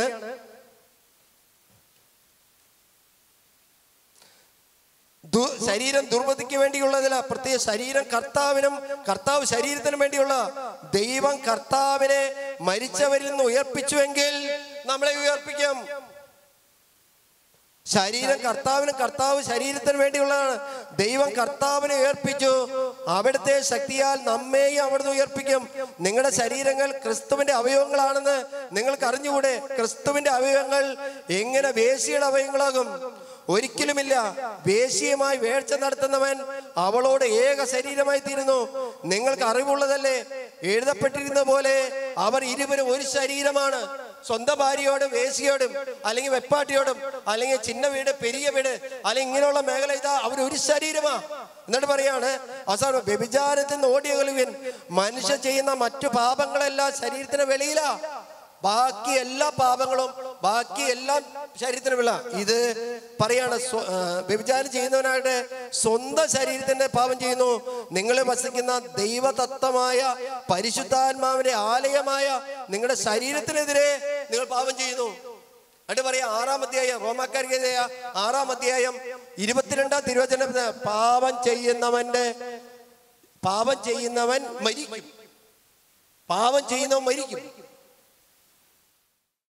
ദു- ശരീരം ദുർമതിക്ക് വേണ്ടിയുള്ളതല്ല പ്രത്യേക ശരീരം കർത്താവിനും കർത്താവ് ശരീരത്തിനും വേണ്ടിയുള്ള ദൈവം കർത്താവിനെ മരിച്ചവരിൽ നിന്ന് ഉയർപ്പിച്ചുവെങ്കിൽ നമ്മളെ ഉയർപ്പിക്കും ശരീരം കർത്താവിനും കർത്താവ് ശരീരത്തിന് വേണ്ടിയുള്ളതാണ് ദൈവം കർത്താവിനെ ഉയർപ്പിച്ചു അവിടുത്തെ ശക്തിയാൽ നമ്മെയും അവിടുന്ന് ഉയർപ്പിക്കും നിങ്ങളുടെ ശരീരങ്ങൾ ക്രിസ്തുവിന്റെ അവയവങ്ങളാണെന്ന് നിങ്ങൾക്ക് അറിഞ്ഞുകൂടെ ക്രിസ്തുവിന്റെ അവയവങ്ങൾ എങ്ങനെ വേശിയുടെ അവയവങ്ങളാകും ഒരിക്കലുമില്ല വേശിയുമായി വേഴ്ച നടത്തുന്നവൻ അവളോട് ഏക ശരീരമായി തീരുന്നു നിങ്ങൾക്ക് അറിവുള്ളതല്ലേ എഴുതപ്പെട്ടിരുന്ന പോലെ അവർ ഇരുവരും ഒരു ശരീരമാണ് സ്വന്തം ഭാര്യയോടും വേശിയോടും അല്ലെങ്കിൽ വെപ്പാട്ടിയോടും അല്ലെങ്കിൽ ചിന്ന വീട് പെരിയ വീട് അല്ലെങ്കിൽ ഇങ്ങനെയുള്ള മേഖല ഇതാ അവർ ഒരു ശരീരമാ എന്നിട്ട് പറയാണ് അവസാനം വ്യഭിചാരത്തിൽ നിന്ന് ഓടിയ കളിവൻ മനുഷ്യ ചെയ്യുന്ന മറ്റു പാപങ്ങളെല്ലാം ശരീരത്തിന് വെളിയിലാ ബാക്കി എല്ലാ പാപങ്ങളും ബാക്കി എല്ലാം ശരീരത്തിന് വിള ഇത് പറയാണ് സ്വ- ആ, വ്യഭിചാരം ചെയ്യുന്നവനായിട്ട് സ്വന്തം ശരീരത്തിന്റെ പാപം ചെയ്യുന്നു നിങ്ങൾ വസിക്കുന്ന ദൈവതത്വമായ പരിശുദ്ധാത്മാവിന്റെ ആലയമായ നിങ്ങളുടെ ശരീരത്തിനെതിരെ നിങ്ങൾ പാപം ചെയ്യുന്നു എന്നിട്ട് പറയാം ആറാം അധ്യായം റോമാക്കാരിക്ക് ആറാം അധ്യായം ഇരുപത്തിരണ്ടാം തിരുവചനം പാപം ചെയ്യുന്നവന്റെ പാപം ചെയ്യുന്നവൻ മരിക്കും പാപം ചെയ്യുന്നവൻ മരിക്കും